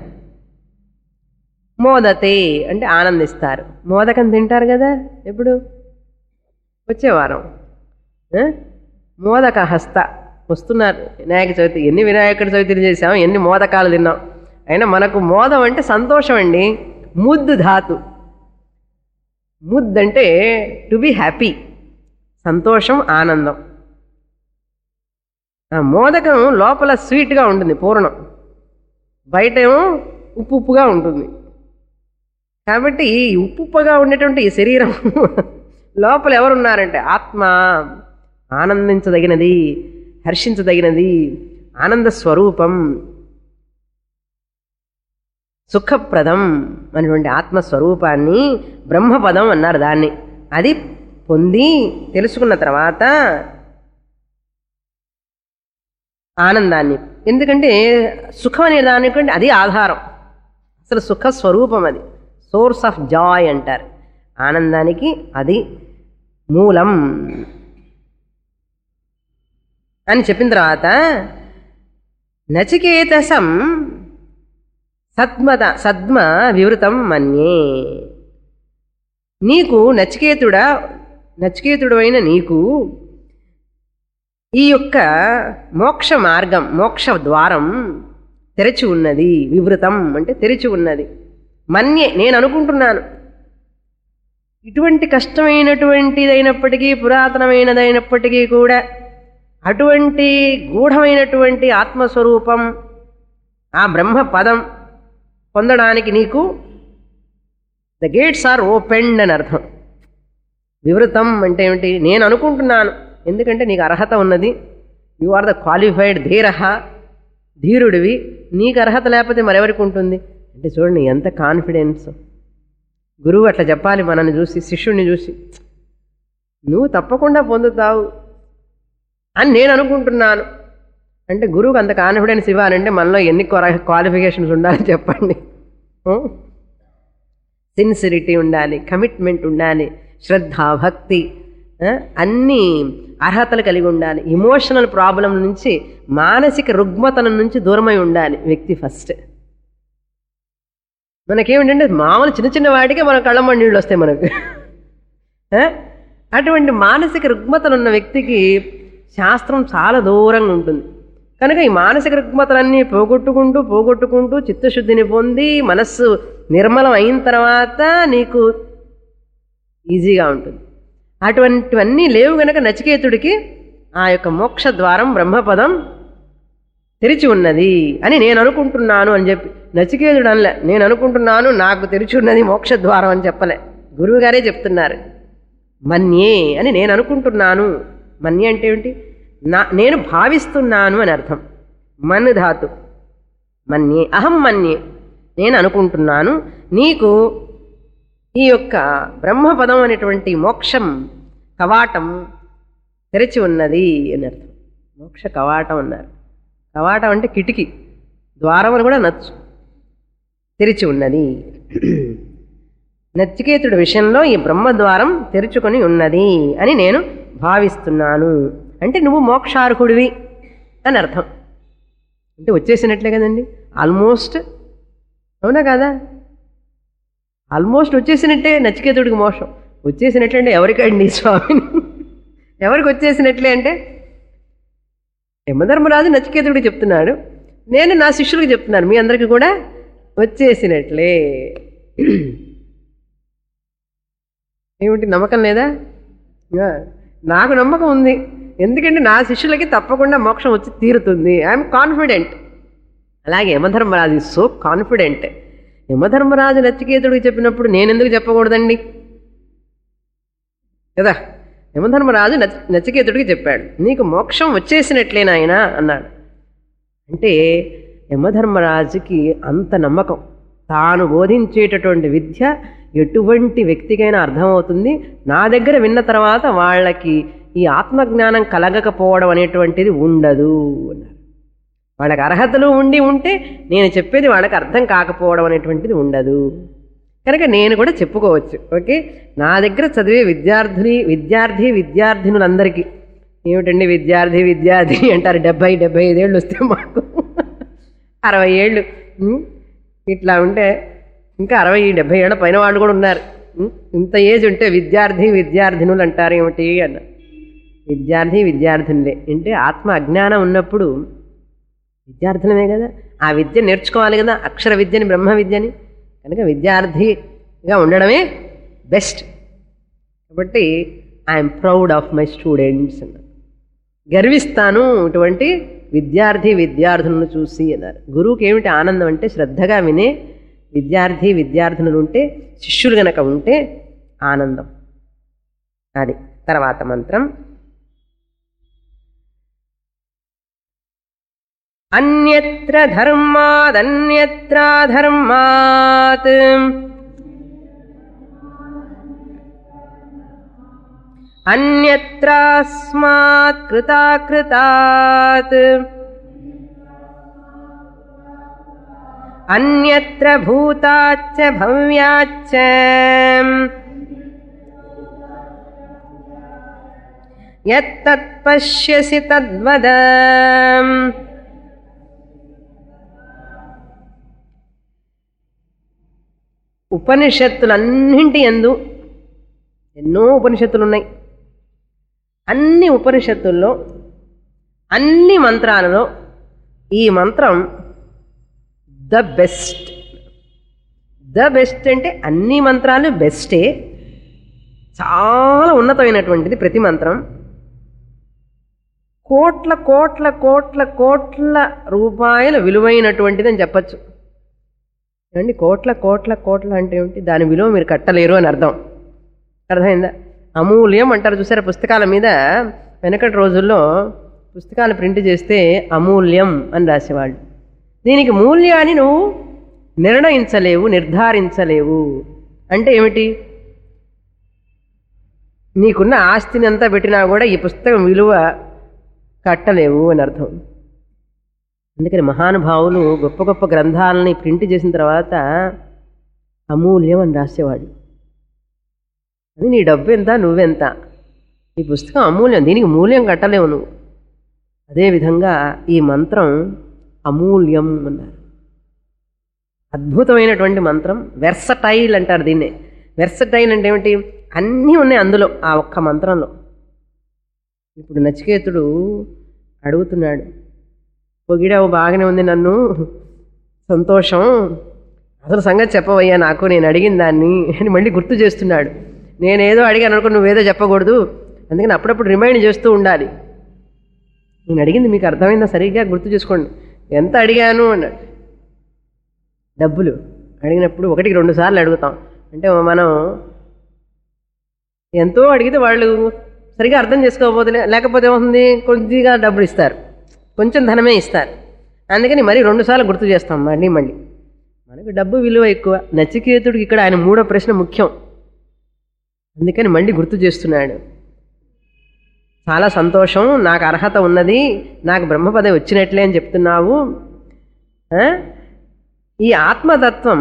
మోదతే అంటే ఆనందిస్తారు మోదకం తింటారు కదా ఎప్పుడు వచ్చే వారం ఆ? మోదక హస్త వస్తున్నారు వినాయక చవితి ఎన్ని వినాయకుడి చవితిలు చేసాం ఎన్ని మోదకాలు తిన్నాం అయినా మనకు మోదం అంటే సంతోషం అండి ముద్దు ధాతు ముద్ అంటే టు బి హ్యాపీ సంతోషం ఆనందం ఆ మోదకం లోపల స్వీట్గా ఉంటుంది పూర్ణం బయటేమో ఉప్పు ఉప్పుగా ఉంటుంది కాబట్టి ఈ ఉప్పు ఉప్పుగా ఉండేటువంటి ఈ శరీరం లోపల ఎవరున్నారంటే ఆత్మ ఆనందించదగినది హర్షించదగినది ఆనంద స్వరూపం సుఖప్రదం అనేటువంటి ఆత్మస్వరూపాన్ని బ్రహ్మపదం అన్నారు దాన్ని అది పొంది తెలుసుకున్న తర్వాత ఆనందాన్ని ఎందుకంటే సుఖం అనే దానికంటే అది ఆధారం అసలు సుఖ స్వరూపం అది సోర్స్ ఆఫ్ జాయ్ అంటారు ఆనందానికి అది మూలం అని చెప్పిన తర్వాత నచికేతసం సద్మత సద్మ వివృతం మన్యే నీకు నచికేతుడా నచికేతుడు అయిన నీకు ఈ యొక్క మోక్ష మార్గం మోక్ష ద్వారం తెరచి ఉన్నది వివృతం అంటే తెరిచి ఉన్నది మన్యే నేను అనుకుంటున్నాను ఇటువంటి కష్టమైనటువంటిదైనప్పటికీ పురాతనమైనదైనప్పటికీ కూడా అటువంటి గూఢమైనటువంటి ఆత్మస్వరూపం ఆ బ్రహ్మ పదం పొందడానికి నీకు ద గేట్స్ ఆర్ ఓపెన్డ్ అని అర్థం వివృతం అంటే ఏమిటి నేను అనుకుంటున్నాను ఎందుకంటే నీకు అర్హత ఉన్నది యు ఆర్ ద క్వాలిఫైడ్ ధీరహ ధీరుడివి నీకు అర్హత లేకపోతే మరెవరికి ఉంటుంది అంటే చూడండి ఎంత కాన్ఫిడెన్స్ గురువు అట్లా చెప్పాలి మనల్ని చూసి శిష్యుడిని చూసి నువ్వు తప్పకుండా పొందుతావు అని నేను అనుకుంటున్నాను అంటే గురువుకి అంత కాన్ఫిడెన్స్ ఇవ్వాలంటే మనలో ఎన్ని క్వాలిఫికేషన్స్ ఉండాలి చెప్పండి సిన్సిరిటీ ఉండాలి కమిట్మెంట్ ఉండాలి శ్రద్ధ భక్తి ఆ, అన్ని అర్హతలు కలిగి ఉండాలి ఇమోషనల్ ప్రాబ్లం నుంచి మానసిక రుగ్మతనం నుంచి దూరమై ఉండాలి వ్యక్తి ఫస్ట్ మనకేమిటంటే మామూలు చిన్న చిన్న వాటికే మన కళ్ళమ్మ నీళ్ళు వస్తాయి మనకు ఆ? అటువంటి మానసిక రుగ్మతలు ఉన్న వ్యక్తికి శాస్త్రం చాలా దూరంగా ఉంటుంది కనుక ఈ మానసిక రుగ్మతలన్నీ పోగొట్టుకుంటూ పోగొట్టుకుంటూ చిత్తశుద్ధిని పొంది మనస్సు నిర్మలం అయిన తర్వాత నీకు ఈజీగా ఉంటుంది అటువంటివన్నీ లేవు గనక నచికేతుడికి ఆ యొక్క మోక్ష ద్వారం బ్రహ్మపదం తెరిచి ఉన్నది అని నేను అనుకుంటున్నాను అని చెప్పి నచికేతుడు అనలే నేను అనుకుంటున్నాను నాకు తెరిచి ఉన్నది మోక్ష ద్వారం అని చెప్పలే గురువు గారే చెప్తున్నారు మన్యే అని నేను అనుకుంటున్నాను మన్యే అంటే ఏమిటి నా నేను భావిస్తున్నాను అని అర్థం మన్ ధాతు మన్యే అహం మన్యే నేను అనుకుంటున్నాను నీకు ఈ యొక్క బ్రహ్మపదం అనేటువంటి మోక్షం కవాటం తెరిచి ఉన్నది అని అర్థం మోక్ష కవాటం అన్నారు కవాటం అంటే కిటికీ ద్వారం అని కూడా నచ్చు తెరిచి ఉన్నది నచికేతుడి విషయంలో ఈ బ్రహ్మద్వారం తెరుచుకొని ఉన్నది అని నేను భావిస్తున్నాను అంటే నువ్వు మోక్షార్హుడివి అని అర్థం అంటే వచ్చేసినట్లే కదండి ఆల్మోస్ట్ అవునా కదా ఆల్మోస్ట్ వచ్చేసినట్టే నచికేతుడికి మోక్షం వచ్చేసినట్లే అంటే ఎవరికండి స్వామిని ఎవరికి వచ్చేసినట్లే అంటే యమధర్మరాజు నచికేతుడికి చెప్తున్నాడు నేను నా శిష్యుడికి చెప్తున్నాను మీ అందరికీ కూడా వచ్చేసినట్లే ఏమిటి నమ్మకం లేదా ఆ, నాకు నమ్మకం ఉంది ఎందుకంటే నా శిష్యులకి తప్పకుండా మోక్షం వచ్చి తీరుతుంది ఐఎమ్ కాన్ఫిడెంట్ అలాగే యమధర్మరాజు సో కాన్ఫిడెంట్ యమధర్మరాజు నచికేతుడికి చెప్పినప్పుడు నేనెందుకు చెప్పకూడదండి కదా యమధర్మరాజు నచ నచికేతుడికి చెప్పాడు నీకు మోక్షం వచ్చేసినట్లే నాయనా అన్నాడు అంటే యమధర్మరాజుకి అంత నమ్మకం తాను బోధించేటటువంటి విద్య ఎటువంటి వ్యక్తికైనా అర్థమవుతుంది నా దగ్గర విన్న తర్వాత వాళ్ళకి ఈ ఆత్మజ్ఞానం కలగకపోవడం అనేటువంటిది ఉండదు అన్నారు వాళ్ళకి అర్హతలు ఉండి ఉంటే నేను చెప్పేది వాళ్ళకి అర్థం కాకపోవడం అనేటువంటిది ఉండదు కనుక నేను కూడా చెప్పుకోవచ్చు ఓకే నా దగ్గర చదివే విద్యార్థిని విద్యార్థి విద్యార్థినులందరికీ ఏమిటండి విద్యార్థి విద్యార్థి అంటారు డెబ్బై డెబ్బై ఐదేళ్ళు వస్తే మాకు అరవై ఏళ్ళు ఉం? ఇట్లా ఉంటే ఇంకా అరవై డెబ్బై ఏళ్ళ పైన వాళ్ళు కూడా ఉన్నారు ఉం? ఇంత ఏజ్ ఉంటే విద్యార్థి విద్యార్థినులు అంటారు ఏమిటి అన్న విద్యార్థి విద్యార్థినులే అంటే ఆత్మ అజ్ఞానం ఉన్నప్పుడు విద్యార్థులమే కదా ఆ విద్య నేర్చుకోవాలి కదా అక్షర విద్యని బ్రహ్మ విద్యని కనుక విద్యార్థిగా ఉండడమే బెస్ట్ కాబట్టి I'm proud of my students అన్నారు గర్విస్తాను ఇటువంటి విద్యార్థి విద్యార్థులను చూసి అన్నారు గురువుకి ఏమిటి ఆనందం అంటే శ్రద్ధగా వినే విద్యార్థి విద్యార్థులు ఉంటే శిష్యులు గనక ఉంటే ఆనందం అది తర్వాత మంత్రం అన్యత్ర ధర్మాదన్యత్రాధర్మాత్ అన్యత్రాస్మాత్ కృతాకృతాత్ అన్యత్ర భూతాచ్చ భవ్యాచ్చ యత్తత్పశ్యసి తద్వద ఉపనిషత్తులన్నింటి ఎందు ఎన్నో ఉపనిషత్తులు ఉన్నాయి అన్ని ఉపనిషత్తుల్లో అన్ని మంత్రాలలో ఈ మంత్రం ద బెస్ట్ ద బెస్ట్ అంటే అన్ని మంత్రాలు బెస్టే చాలా ఉన్నతమైనటువంటిది ప్రతి మంత్రం కోట్ల కోట్ల కోట్ల కోట్ల రూపాయల విలువైనటువంటిది అని చెప్పచ్చు ఏమండి కోట్ల కోట్ల కోట్ల అంటే ఏమిటి దాని విలువ మీరు కట్టలేరు అని అర్థం అర్థమైందా అమూల్యం అంటారు చూసారా పుస్తకాల మీద వెనకటి రోజుల్లో పుస్తకాలు ప్రింట్ చేస్తే అమూల్యం అని రాసేవాళ్ళు దీనికి మూల్యాన్ని నువ్వు నిర్ణయించలేవు నిర్ధారించలేవు అంటే ఏమిటి నీకున్న ఆస్తిని అంతా పెట్టినా కూడా ఈ పుస్తకం విలువ కట్టలేవు అని అర్థం అందుకని మహానుభావులు గొప్ప గొప్ప గ్రంథాలని ప్రింట్ చేసిన తర్వాత అమూల్యం అని రాసేవాడు అది నీ డబ్బు ఎంత నువ్వెంత ఈ పుస్తకం అమూల్యం దీనికి మూల్యం కట్టలేవు నువ్వు అదేవిధంగా ఈ మంత్రం అమూల్యం అన్నారు అద్భుతమైనటువంటి మంత్రం వెర్సటైల్ అంటారు దీన్నే వెర్సటైల్ అంటే ఏమిటి అన్నీ ఉన్నాయి అందులో ఆ ఒక్క మంత్రంలో ఇప్పుడు నచికేతుడు అడుగుతున్నాడు పొగిడావు బాగానే ఉంది నన్ను సంతోషం అసలు సంగతి చెప్పవయ్యా నాకు నేను అడిగిన దాన్ని అని మళ్ళీ గుర్తు చేస్తున్నాడు నేనేదో అడిగాను అనుకో నువ్వేదో చెప్పకూడదు అందుకని అప్పుడప్పుడు రిమైండ్ చేస్తూ ఉండాలి నేను అడిగింది మీకు అర్థమైందా సరిగ్గా గుర్తు చేసుకోండి ఎంత అడిగాను అన్నాడు డబ్బులు అడిగినప్పుడు ఒకటికి రెండు సార్లు అడుగుతాం అంటే మనం ఎంతో అడిగితే వాళ్ళు సరిగా అర్థం చేసుకోకపోతే లేకపోతే ఏమవుతుంది కొద్దిగా డబ్బులు ఇస్తారు కొంచెం ధనమే ఇస్తారు అందుకని మరీ రెండుసార్లు గుర్తు చేస్తాం మళ్ళీ మళ్ళీ మనకు డబ్బు విలువ ఎక్కువ నచికేతుడికి ఇక్కడ ఆయన మూడో ప్రశ్న ముఖ్యం అందుకని మళ్ళీ గుర్తు చేస్తున్నాడు చాలా సంతోషం నాకు అర్హత ఉన్నది నాకు బ్రహ్మపదవి వచ్చినట్లే అని చెప్తున్నావు ఆ? ఈ ఆత్మతత్వం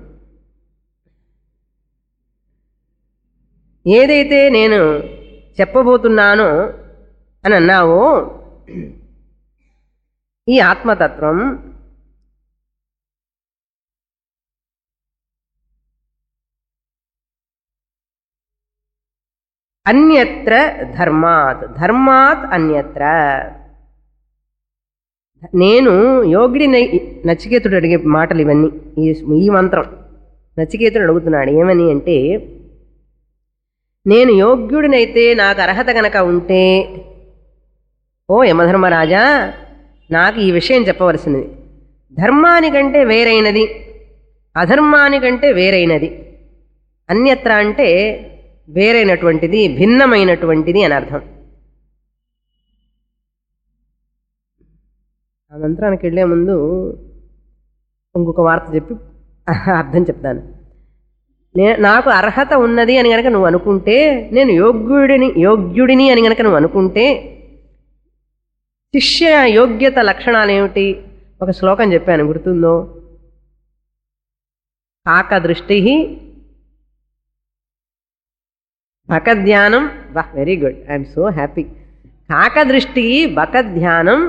ఏదైతే నేను చెప్పబోతున్నానో అని అన్నావో ఈ ఆత్మతత్వం అన్యత్ర ధర్మాత్ ధర్మాత్ అన్యత్ర నేను యోగిడిని నచికేతుడు అడిగే మాటలు ఇవన్నీ ఈ ఈ మంత్రం నచికేతుడు అడుగుతున్నాడు ఏమని అంటే నేను యోగ్యుడినైతే నాకు అర్హత గనక ఉంటే ఓ యమధర్మరాజా నాకు ఈ విషయం చెప్పవలసినది ధర్మానికంటే వేరైనది అధర్మానికంటే వేరైనది అన్యత్ర అంటే వేరైనటువంటిది భిన్నమైనటువంటిది అని అర్థం ఆ మంత్రానికి వెళ్ళే ముందు ఇంకొక వార్త చెప్పి అర్థం చెప్తాను నే నాకు అర్హత ఉన్నది అని గనక నువ్వు అనుకుంటే నేను యోగ్యుడిని యోగ్యుడిని అని గనక నువ్వు అనుకుంటే శిష్య యోగ్యత లక్షణాలు ఏమిటి ఒక శ్లోకం చెప్పాను గుర్తుందో కాక దృష్టి బకధ్యానం బా very good I'm so happy కాకదృష్టి బకధ్యానం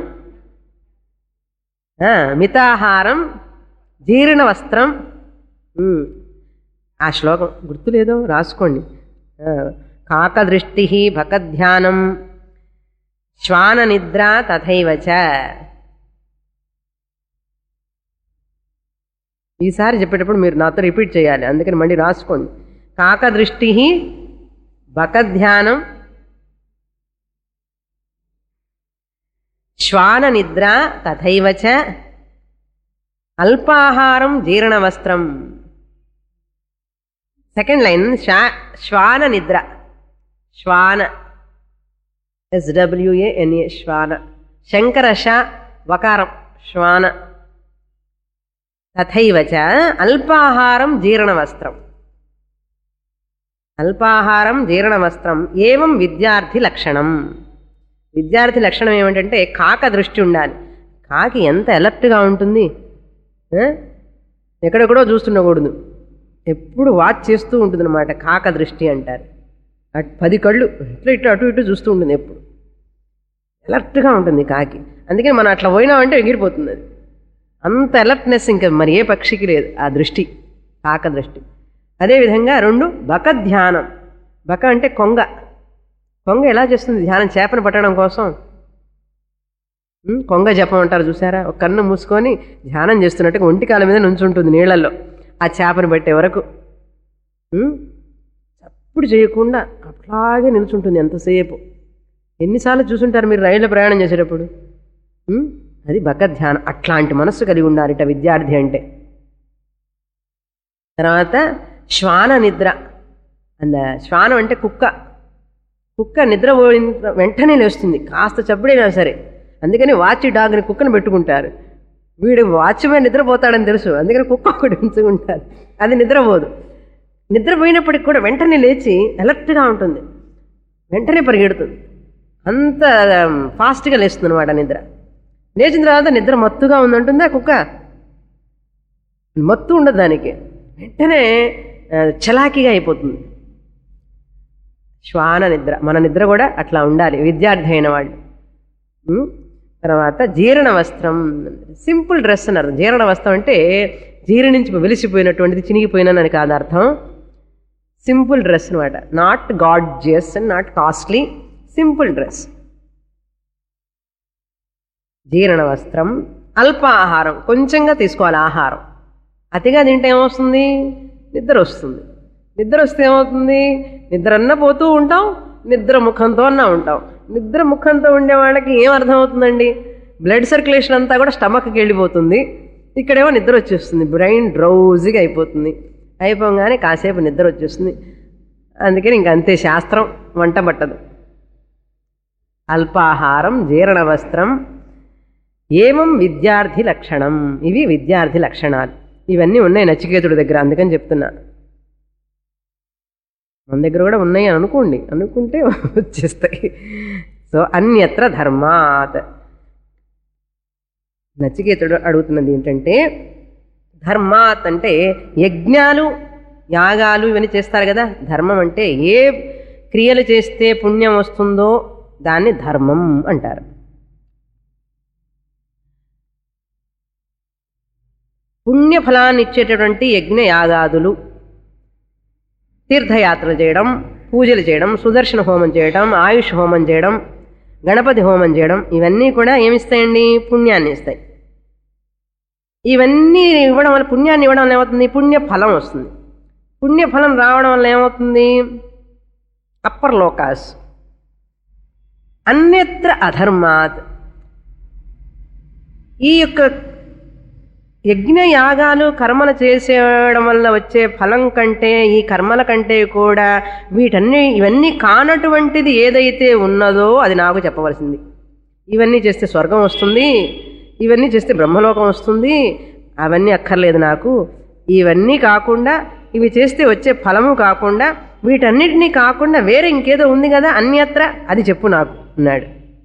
ఆ, మితాహారం జీర్ణ వస్త్రం ఉమ్, ఆ శ్లోకం గుర్తులేదో రాసుకోండి ఆ, కాకదృష్టి భకధ్యానం శ్వాన నిద్ర తథైవ చ ఈసారి చెప్పేటప్పుడు మీరు నాతో రిపీట్ చేయాలి అందుకని మళ్ళీ రాసుకోండి కాకదృష్టి బకధ్యానం శ్వాన నిద్ర తథైవ చ అల్పాహారం జీర్ణవస్త్రం సెకండ్ లైన్ శ్వా శ్వాన నిద్ర శ్వాన ఎస్డబ్ల్యూఏఎన్ఏ శ్వాన శంకర ష వకారం శ్వాన తథైవ చ అల్పాహారం జీర్ణవస్త్రం అల్పాహారం జీర్ణవస్త్రం ఏవం విద్యార్థి లక్షణం విద్యార్థి లక్షణం ఏమిటంటే కాక దృష్టి ఉండాలి కాకి ఎంత అలర్ట్గా ఉంటుంది ఆ? ఎక్కడెక్కడో చూస్తుండకూడదు ఎప్పుడు వాచ్ చేస్తూ ఉంటుంది అనమాట కాక దృష్టి అంటారు అట్ పది కళ్ళు ఇట్లా ఇటు అటు ఇటు చూస్తూ ఉంటుంది ఎప్పుడు అలర్ట్గా ఉంటుంది కాకి అందుకని మనం అట్లా పోయినామంటే ఎగిరిపోతుంది అది అంత అలర్ట్నెస్ ఇంకా మరి ఏ పక్షికి లేదు ఆ దృష్టి కాక దృష్టి అదేవిధంగా రెండు బక ధ్యానం బక అంటే కొంగ కొంగ ఎలా చేస్తుంది ధ్యానం చేపను పట్టడం కోసం ఉమ్, కొంగ జపం అంటారు చూసారా ఒక కన్ను మూసుకొని ధ్యానం చేస్తున్నట్టుగా ఒంటికాల మీద నుంచుంటుంది నీళ్ళల్లో ఆ చేపను పట్టే వరకు ఉమ్, చప్పుడు చేయకుండా అట్లాగే నిల్చుంటుంది ఎంతసేపు ఎన్నిసార్లు చూసుంటారు మీరు రైల్లో ప్రయాణం చేసేటప్పుడు ఉమ్, అది భగధ్యానం అట్లాంటి మనస్సు కలిగి ఉండాలిట విద్యార్థి అంటే తర్వాత శ్వాన నిద్ర అంద శ్వానం అంటే కుక్క కుక్క నిద్ర పోయిన వెంటనే లేస్తుంది కాస్త చప్పుడైనా సరే అందుకని వాచ్ డాగ్ని కుక్కను పెట్టుకుంటారు వీడు వాచ్మెన్ నిద్రపోతాడని తెలుసు అందుకని కుక్క ఒకటి ఉంచుకుంటారు అది నిద్రపోదు నిద్రపోయినప్పటికి కూడా వెంటనే లేచి అలర్ట్గా ఉంటుంది వెంటనే పరిగెడుతుంది అంత ఫాస్ట్గా లేస్తుంది అనమాట నిద్ర లేచిన తర్వాత నిద్ర మత్తుగా ఉందంటుందా కుక్క మత్తు ఉండదు దానికి వెంటనే ఆ, చలాకీగా అయిపోతుంది శ్వాన నిద్ర మన నిద్ర కూడా అట్లా ఉండాలి విద్యార్థి అయిన వాళ్ళు ఉం? తర్వాత జీర్ణ వస్త్రం సింపుల్ డ్రెస్ అని అర్థం జీర్ణ వస్త్రం అంటే జీర్ణించి వెలిసిపోయినటువంటిది చినిగిపోయినని కాదు అర్థం సింపుల్ డ్రెస్ అనమాట not gorgeous and not costly simple dress జీర్ణ వస్త్రం అల్ప ఆహారం కొంచెంగా తీసుకోవాలి ఆహారం అతిగా తింటే ఏమొస్తుంది నిద్ర వస్తుంది నిద్ర వస్తే ఏమవుతుంది నిద్ర అన్న పోతూ ఉంటాం నిద్ర ముఖంతో అన్నా ఉంటాం నిద్ర ముఖంతో ఉండే వాళ్ళకి ఏం అర్థమవుతుందండి బ్లడ్ సర్క్యులేషన్ అంతా కూడా స్టమక్కి వెళ్ళిపోతుంది ఇక్కడేమో నిద్ర వచ్చేస్తుంది బ్రెయిన్ డ్రౌజీగా అయిపోతుంది అయిపోగానే కాసేపు నిద్ర వచ్చేస్తుంది అందుకని ఇంక అంతే శాస్త్రం వంట పట్టదు అల్పాహారం జీర్ణ వస్త్రం ఏమం విద్యార్థి లక్షణం ఇవి విద్యార్థి లక్షణాలు ఇవన్నీ ఉన్నాయి నచికేతుడి దగ్గర అందుకని చెప్తున్నా మన దగ్గర కూడా ఉన్నాయి అని అనుకోండి అనుకుంటే వచ్చేస్తాయి సో అన్యత్ర ధర్మాత్ నచికేతుడు అడుగుతున్నది ఏంటంటే ధర్మాత్ అంటే యజ్ఞాలు యాగాలు ఇవన్నీ చేస్తారు కదా ధర్మం అంటే ఏ క్రియలు చేస్తే పుణ్యం వస్తుందో దాన్ని ధర్మం అంటారు పుణ్యఫలాన్ని ఇచ్చేటటువంటి యజ్ఞ యాగాదులు తీర్థయాత్రలు చేయడం పూజలు చేయడం సుదర్శన హోమం చేయడం ఆయుష్ హోమం చేయడం గణపతి హోమం చేయడం ఇవన్నీ కూడా ఏమిస్తాయండి పుణ్యాన్ని ఇస్తాయి ఇవన్నీ ఇవ్వడం వల్ల పుణ్యాన్ని ఇవ్వడం వల్ల ఏమవుతుంది పుణ్య ఫలం వస్తుంది పుణ్య ఫలం రావడం వల్ల ఏమవుతుంది అప్పర్ లోకాస్ అన్యత్ర అధర్మాత్ ఈ యొక్క యజ్ఞ యాగాలు కర్మలు చేసేయడం వల్ల వచ్చే ఫలం కంటే ఈ కర్మల కంటే కూడా వీటన్ని ఇవన్నీ కానటువంటిది ఏదైతే ఉన్నదో అది నాకు చెప్పవలసింది ఇవన్నీ చేస్తే స్వర్గం వస్తుంది ఇవన్నీ చేస్తే బ్రహ్మలోకం వస్తుంది అవన్నీ అక్కర్లేదు నాకు ఇవన్నీ కాకుండా ఇవి చేస్తే వచ్చే ఫలము కాకుండా వీటన్నిటినీ కాకుండా వేరే ఇంకేదో ఉంది కదా అన్యత్ర అది చెప్పు నాకు అన్నాడు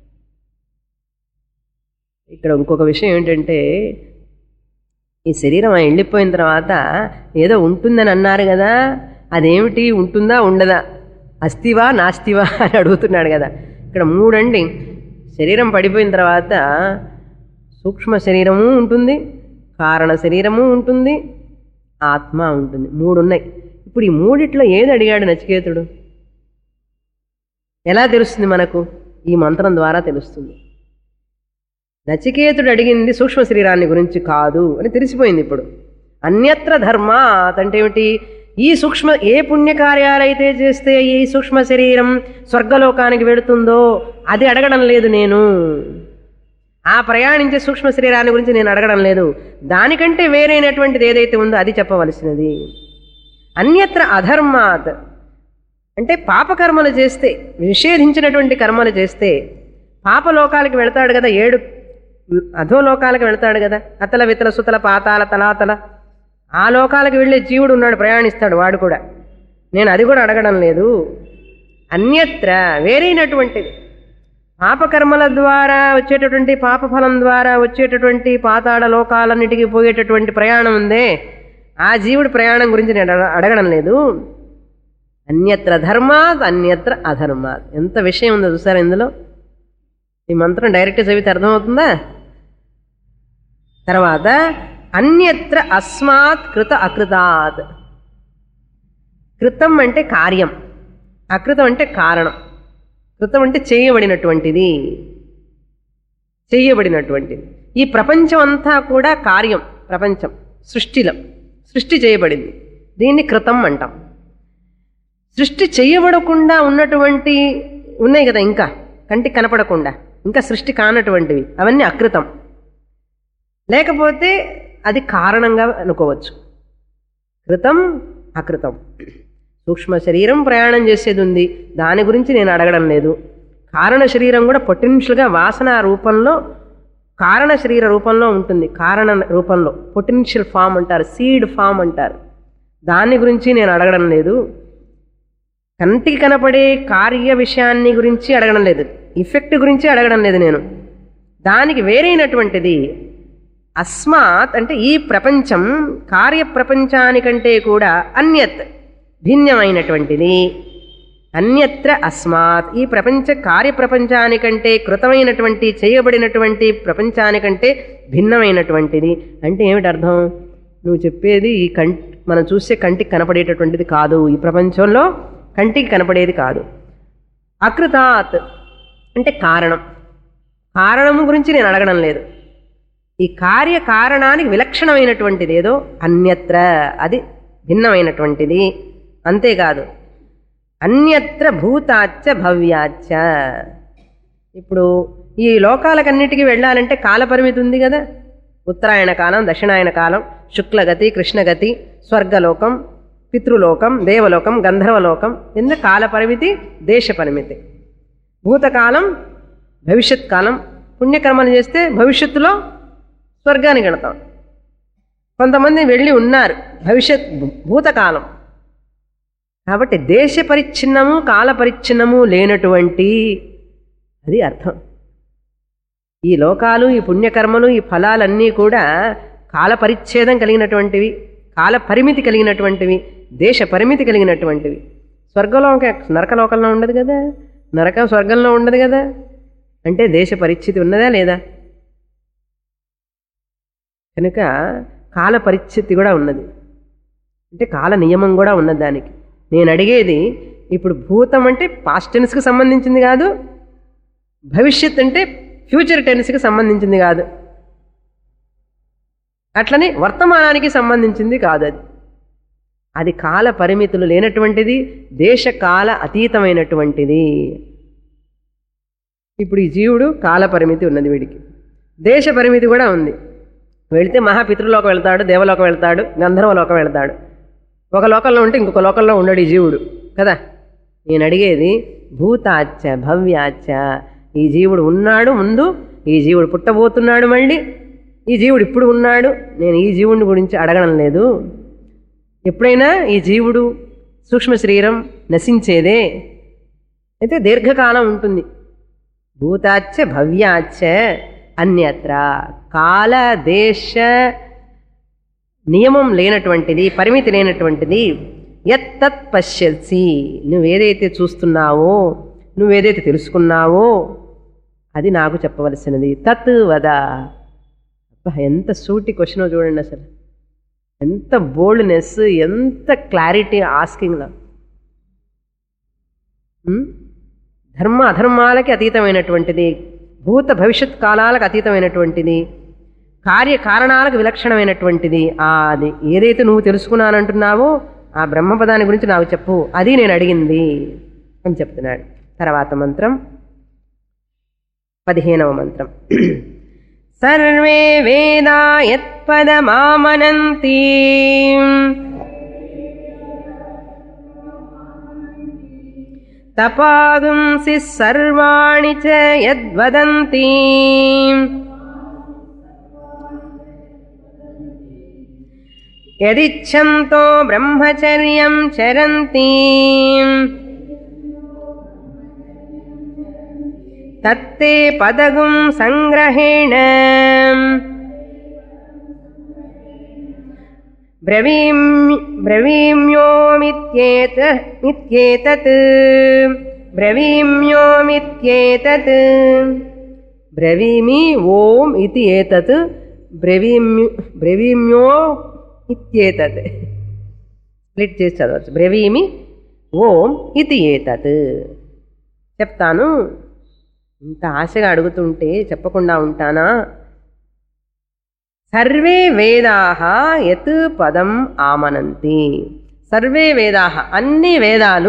ఇక్కడ ఇంకొక విషయం ఏంటంటే ఈ శరీరం ఆ వెళ్ళిపోయిన తర్వాత ఏదో ఉంటుందని అన్నారు కదా అదేమిటి ఉంటుందా ఉండదా అస్తివా నాస్తివా అని అడుగుతున్నాడు కదా ఇక్కడ మూడండి శరీరం పడిపోయిన తర్వాత సూక్ష్మ శరీరము ఉంటుంది కారణ శరీరము ఉంటుంది ఆత్మ ఉంటుంది మూడు ఉన్నాయి ఇప్పుడు ఈ మూడిట్లో ఏది అడిగాడు నచికేతుడు ఎలా తెలుస్తుంది మనకు ఈ మంత్రం ద్వారా తెలుస్తుంది నచికేతుడు అడిగింది సూక్ష్మ శరీరాన్ని గురించి కాదు అని తెలిసిపోయింది ఇప్పుడు అన్యత్ర ధర్మాత్ అంటే ఏమిటి ఈ సూక్ష్మ ఏ పుణ్యకార్యాలైతే చేస్తే ఈ సూక్ష్మ శరీరం స్వర్గలోకానికి వెడుతుందో అది అడగడం లేదు నేను ఆ ప్రయాణించే సూక్ష్మ శరీరాన్ని గురించి నేను అడగడం లేదు దానికంటే వేరైనటువంటిది ఏదైతే ఉందో అది చెప్పవలసినది అన్యత్ర అధర్మాత్ అంటే పాపకర్మలు చేస్తే నిషేధించినటువంటి కర్మలు చేస్తే పాపలోకాలకి వెళ్తాడు కదా ఏడు అధోలోకాలకు వెళ్తాడు కదా అతల వితల సుతల పాతాల తలాతల ఆ లోకాలకు వెళ్ళే జీవుడు ఉన్నాడు ప్రయాణిస్తాడు వాడు కూడా నేను అది కూడా అడగడం లేదు అన్యత్ర వేరైనటువంటిది పాపకర్మల ద్వారా వచ్చేటటువంటి పాపఫలం ద్వారా వచ్చేటటువంటి పాతాళ లోకాలన్నిటికీ పోయేటటువంటి ప్రయాణం ఉందే ఆ జీవుడి ప్రయాణం గురించి నేను అడ- అడగడం లేదు అన్యత్ర ధర్మాత్ అన్యత్ర అధర్మాత్ ఎంత విషయం ఉందో చూసారా ఇందులో ఈ మంత్రం డైరెక్ట్ చదివితే అర్థమవుతుందా తర్వాత అన్యత్ర అస్మాత్ కృత అకృతాత్ కృతం అంటే కార్యం అకృతం అంటే కారణం కృతం అంటే చేయబడినటువంటిది చేయబడినటువంటిది ఈ ప్రపంచం అంతా కూడా కార్యం ప్రపంచం సృష్టిలో సృష్టి చేయబడింది దీన్ని కృతం అంటాం సృష్టి చేయబడకుండా ఉన్నటువంటి ఉన్నాయి కదా ఇంకా కంటికి కనపడకుండా ఇంకా సృష్టి కానటువంటివి అవన్నీ అకృతం లేకపోతే అది కారణంగా అనుకోవచ్చు కృతం అకృతం సూక్ష్మ శరీరం ప్రయాణం చేసేది ఉంది దాని గురించి నేను అడగడం లేదు కారణ శరీరం కూడా పొటెన్షియల్గా వాసన రూపంలో కారణ శరీర రూపంలో ఉంటుంది కారణ రూపంలో పొటెన్షియల్ ఫామ్ అంటారు సీడ్ ఫామ్ అంటారు దాని గురించి నేను అడగడం లేదు కంటికి కనపడే కార్య విషయాన్ని గురించి అడగడం లేదు ఇఫెక్ట్ గురించి అడగడం లేదు నేను దానికి వేరైనటువంటిది అస్మాత్ అంటే ఈ ప్రపంచం కార్య ప్రపంచానికంటే కూడా అన్యత్ భిన్నమైనటువంటిది అన్యత్ర అస్మాత్ ఈ ప్రపంచ కార్య ప్రపంచానికంటే కృతమైనటువంటి చేయబడినటువంటి ప్రపంచానికంటే భిన్నమైనటువంటిది అంటే ఏమిటి అర్థం నువ్వు చెప్పేది ఈ కం మనం చూసే కంటికి కనపడేటటువంటిది కాదు ఈ ప్రపంచంలో కంటికి కనపడేది కాదు అకృతాత్ అంటే కారణం కారణము గురించి నేను అడగడం లేదు ఈ కార్య కారణానికి విలక్షణమైనటువంటిది ఏదో అన్యత్ర అది భిన్నమైనటువంటిది అంతేకాదు అన్యత్ర భూతాచ్చ భవ్యాచ్చ ఇప్పుడు ఈ లోకాలకన్నిటికీ వెళ్ళాలంటే కాలపరిమితి ఉంది కదా ఉత్తరాయణ కాలం దక్షిణాయన కాలం శుక్లగతి కృష్ణగతి స్వర్గలోకం పితృలోకం దేవలోకం గంధర్వలోకం ఎందుకు కాల పరిమితి దేశ పరిమితి భూతకాలం భవిష్యత్ కాలం పుణ్యకర్మలు చేస్తే భవిష్యత్తులో స్వర్గానికి వెళతాం కొంతమంది వెళ్ళి ఉన్నారు భవిష్యత్ భూతకాలం కాబట్టి దేశ పరిచ్ఛిన్నము కాల పరిచ్ఛిన్నము లేనటువంటి అది అర్థం ఈ లోకాలు ఈ పుణ్యకర్మలు ఈ ఫలాలన్నీ కూడా కాల పరిచ్ఛేదం కలిగినటువంటివి కాల పరిమితి కలిగినటువంటివి దేశ పరిమితి కలిగినటువంటివి స్వర్గలోక నరకలోకంలో ఉండదు కదా నరకం స్వర్గంలో ఉండదు కదా అంటే దేశ పరిస్థితి ఉన్నదా లేదా కనుక కాల పరిస్థితి కూడా ఉన్నది అంటే కాల నియమం కూడా ఉన్నది దానికి నేను అడిగేది ఇప్పుడు భూతం అంటే పాస్ట్ టెన్స్కి సంబంధించింది కాదు భవిష్యత్ అంటే ఫ్యూచర్ టెన్స్కి సంబంధించింది కాదు అట్లనే వర్తమానానికి సంబంధించింది కాదు అది అది కాల పరిమితులు లేనటువంటిది దేశ కాల అతీతమైనటువంటిది ఇప్పుడు ఈ జీవుడు కాల పరిమితి ఉన్నది వీడికి దేశ పరిమితి కూడా ఉంది వెళితే మహాపితృలోకి వెళ్తాడు దేవలోకం వెళ్తాడు గంధర్వలోకం వెళ్తాడు ఒక లోకంలో ఉంటే ఇంకొక లోకంలో ఉండడు ఈ జీవుడు కదా నేను అడిగేది భూతాచ్చ భవ్యాచ్చ ఈ జీవుడు ఉన్నాడు ముందు ఈ జీవుడు పుట్టబోతున్నాడు మళ్ళీ ఈ జీవుడు ఇప్పుడు ఉన్నాడు నేను ఈ జీవుడిని గురించి అడగడం లేదు ఎప్పుడైనా ఈ జీవుడు సూక్ష్మ శరీరం నశించేదే అయితే దీర్ఘకాలం ఉంటుంది భూతాచ్చ భవ్యాచ్చ అన్యత్ర కాల దేశ నియమం లేనటువంటిది పరిమితి లేనటువంటిది ఎత్తత్ పశ్యసి నువ్వేదైతే చూస్తున్నావో నువ్వేదైతే తెలుసుకున్నావో అది నాకు చెప్పవలసినది తత్ వద అబ్బా, ఎంత సూటి క్వశ్చనో చూడండి అసలు ఎంత బోల్డ్నెస్ ఎంత క్లారిటీ ఆస్కింగ్లో ఉమ్? ధర్మ అధర్మాలకి అతీతమైనటువంటిది భూత భవిష్యత్ కాలాలకు అతీతమైనటువంటిది కార్యకారణాలకు విలక్షణమైనటువంటిది ఆ అది ఏదైతే నువ్వు తెలుసుకున్నానంటున్నావో ఆ బ్రహ్మపదాన్ని గురించి నాకు చెప్పు అది నేను అడిగింది అని చెప్తున్నాడు తర్వాత మంత్రం పదిహేనవ మంత్రం సర్వే వేదా యత్పదమామనంతి తపాగుంసి సర్వాణి చ యద్వదంతి యదిచ్ఛంతో బ్రహ్మచర్యం చరంతి తత్తే పదగుం సంగ్రహేణ బ్రవీమ్య బ్రవీమ్యోమిత్యేత మిత్యేతత్ బ్రవీమ్యోమిత్యేతత్ బ్రవీమి ఓం ఇది ఏతత్ బ్రవీమ్యు బ్రవీమ్యో ఇత్యేతత్ స్ప్లిట్ చేసి చదవచ్చు బ్రవీమి ఓం ఇది ఏతత్ చెప్తాను ఇంత ఆశగా అడుగుతుంటే చెప్పకుండా ఉంటానా సర్వే వేదా యత్ పదం ఆమనంతి సర్వే వేదా అన్ని వేదాలు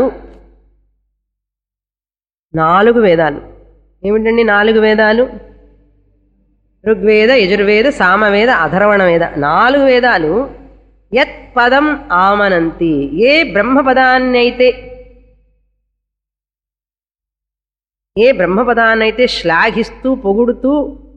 నాలుగు వేదాలు ఏమిటండి నాలుగు వేదాలు ఋగ్వేద యజుర్వేద సామవేద అధర్వణ వేద నాలుగు వేదాలు యత్ పదం ఆమనంతి ఏ బ్రహ్మపదాన్నైతే ఏ బ్రహ్మపదాన్నైతే శ్లాఘిస్తూ పొగుడుతూ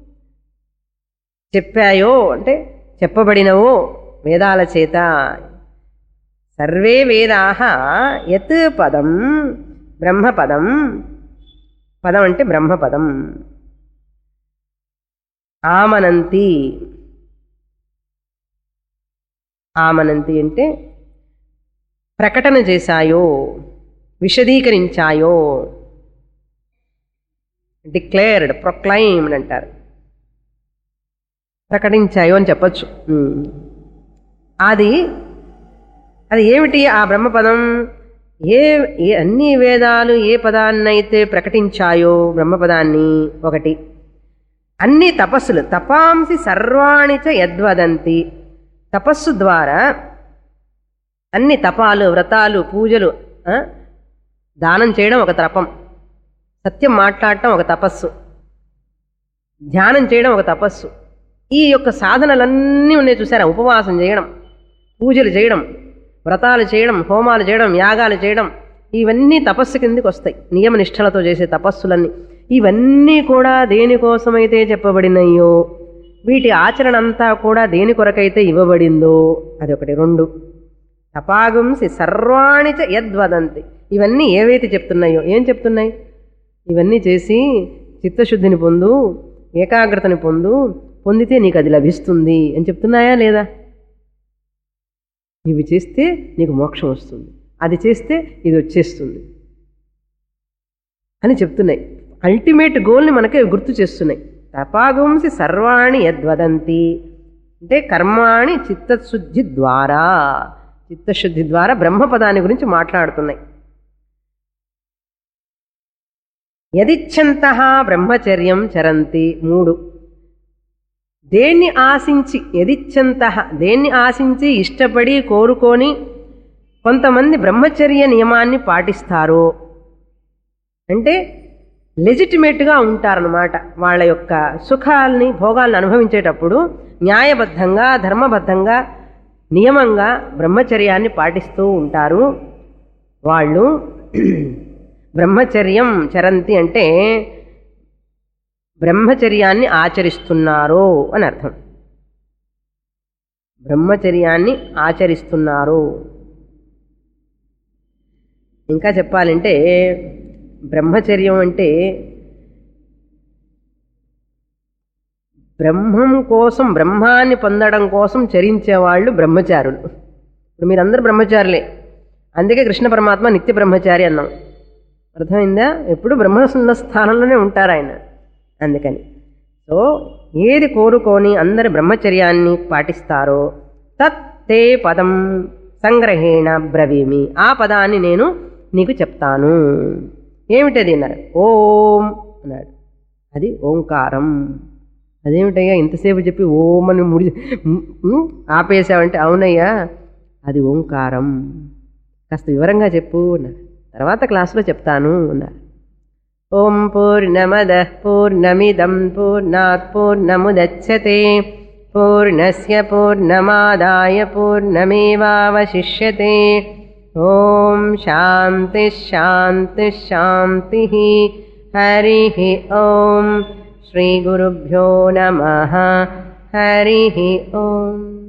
చెప్పాయో అంటే చెప్పబడినవో వేదాల చేత సర్వే వేదా యత్ పదం బ్రహ్మపదం పదం అంటే బ్రహ్మపదం ఆమనంతి ఆమనంతి అంటే ప్రకటన చేశాయో విశదీకరించాయో డిక్లేర్డ్ ప్రొక్లైమ్డ్ అంటారు ప్రకటించాయో అని చెప్పచ్చు ఉమ్. అది అది ఏమిటి ఆ బ్రహ్మపదం ఏ ఏ అన్ని వేదాలు ఏ పదాన్నైతే ప్రకటించాయో బ్రహ్మపదాన్ని ఒకటి అన్ని తపస్సులు తపాంసి సర్వాణి చ యద్వదంతి తపస్సు ద్వారా అన్ని తపాలు వ్రతాలు పూజలు ఆ, దానం చేయడం ఒక తపం సత్యం మాట్లాడటం ఒక తపస్సు ధ్యానం చేయడం ఒక తపస్సు ఈ యొక్క సాధనలన్నీ ఉన్నాయి చూసారా ఉపవాసం చేయడం పూజలు చేయడం వ్రతాలు చేయడం హోమాలు చేయడం యాగాలు చేయడం ఇవన్నీ తపస్సు కిందకి వస్తాయి నియమ నిష్టలతో చేసే తపస్సులన్నీ ఇవన్నీ కూడా దేనికోసమైతే చెప్పబడినయ్యో వీటి ఆచరణ అంతా కూడా దేని కొరకైతే ఇవ్వబడిందో అదొకటి రెండు తపాగుంసి సర్వాణి చ యద్వదంతి ఇవన్నీ ఏవైతే చెప్తున్నాయో ఏం చెప్తున్నాయి ఇవన్నీ చేసి చిత్తశుద్ధిని పొందు ఏకాగ్రతని పొందు పొందితే నీకు అది లభిస్తుంది అని చెప్తున్నాయా లేదా ఇవి చేస్తే నీకు మోక్షం వస్తుంది అది చేస్తే ఇది వచ్చేస్తుంది అని చెప్తున్నాయి అల్టిమేట్ గోల్ని మనకి గుర్తు చేస్తున్నాయి తపాగుంసి సర్వాణి యద్వదంతి అంటే కర్మాణి చిత్తశుద్ధి ద్వారా చిత్తశుద్ధి ద్వారా బ్రహ్మపదాన్ని గురించి మాట్లాడుతున్నాయి యదిచ్ఛంత బ్రహ్మచర్యం చరంతి మూడు దేన్ని ఆశించి యదిచ్ఛంత దేన్ని ఆశించి ఇష్టపడి కోరుకొని కొంతమంది బ్రహ్మచర్య నియమాన్ని పాటిస్తారో అంటే లెజిటిమేట్గా ఉంటారనమాట వాళ్ళ యొక్క సుఖాల్ని భోగాల్ని అనుభవించేటప్పుడు న్యాయబద్ధంగా ధర్మబద్ధంగా నియమంగా బ్రహ్మచర్యాన్ని పాటిస్తూ ఉంటారు వాళ్ళు బ్రహ్మచర్యం చరంతి అంటే బ్రహ్మచర్యాన్ని ఆచరిస్తున్నారు అని అర్థం బ్రహ్మచర్యాన్ని ఆచరిస్తున్నారు ఇంకా చెప్పాలంటే బ్రహ్మచర్యం అంటే బ్రహ్మం కోసం బ్రహ్మాన్ని పొందడం కోసం చరించేవాళ్ళు బ్రహ్మచారులు ఇప్పుడు మీరందరూ బ్రహ్మచారులే అందుకే కృష్ణ పరమాత్మ నిత్య బ్రహ్మచారి అన్నాం అర్థమైందా ఎప్పుడు బ్రహ్మసున్న స్థానంలోనే ఉంటారు ఆయన అందుకని సో ఏది కోరుకొని అందరు బ్రహ్మచర్యాన్ని పాటిస్తారో తత్ తే పదం సంగ్రహేణ బ్రవీమి ఆ పదాన్ని నేను నీకు చెప్తాను ఏమిటది అన్నారు ఓం అన్నాడు అది ఓంకారం అదేమిటయ్యా ఇంతసేపు చెప్పి ఓం అని ముడి ఉమ్, ఆపేసావంటే అవునయ్యా అది ఓంకారం కాస్త వివరంగా చెప్పు అన్నారు తర్వాత క్లాసులో చెప్తాను అన్నారు ఓం పూర్ణమద పూర్ణమిదం పూర్ణాత్ పూర్ణముదచ్చతే పూర్ణస్య పూర్ణమాదాయ పూర్ణమేవావశిష్యతే ఓం శాంతి శాంతి శాంతి హరి ఓం శ్రీ గురుభ్యో నమ హరి ఓం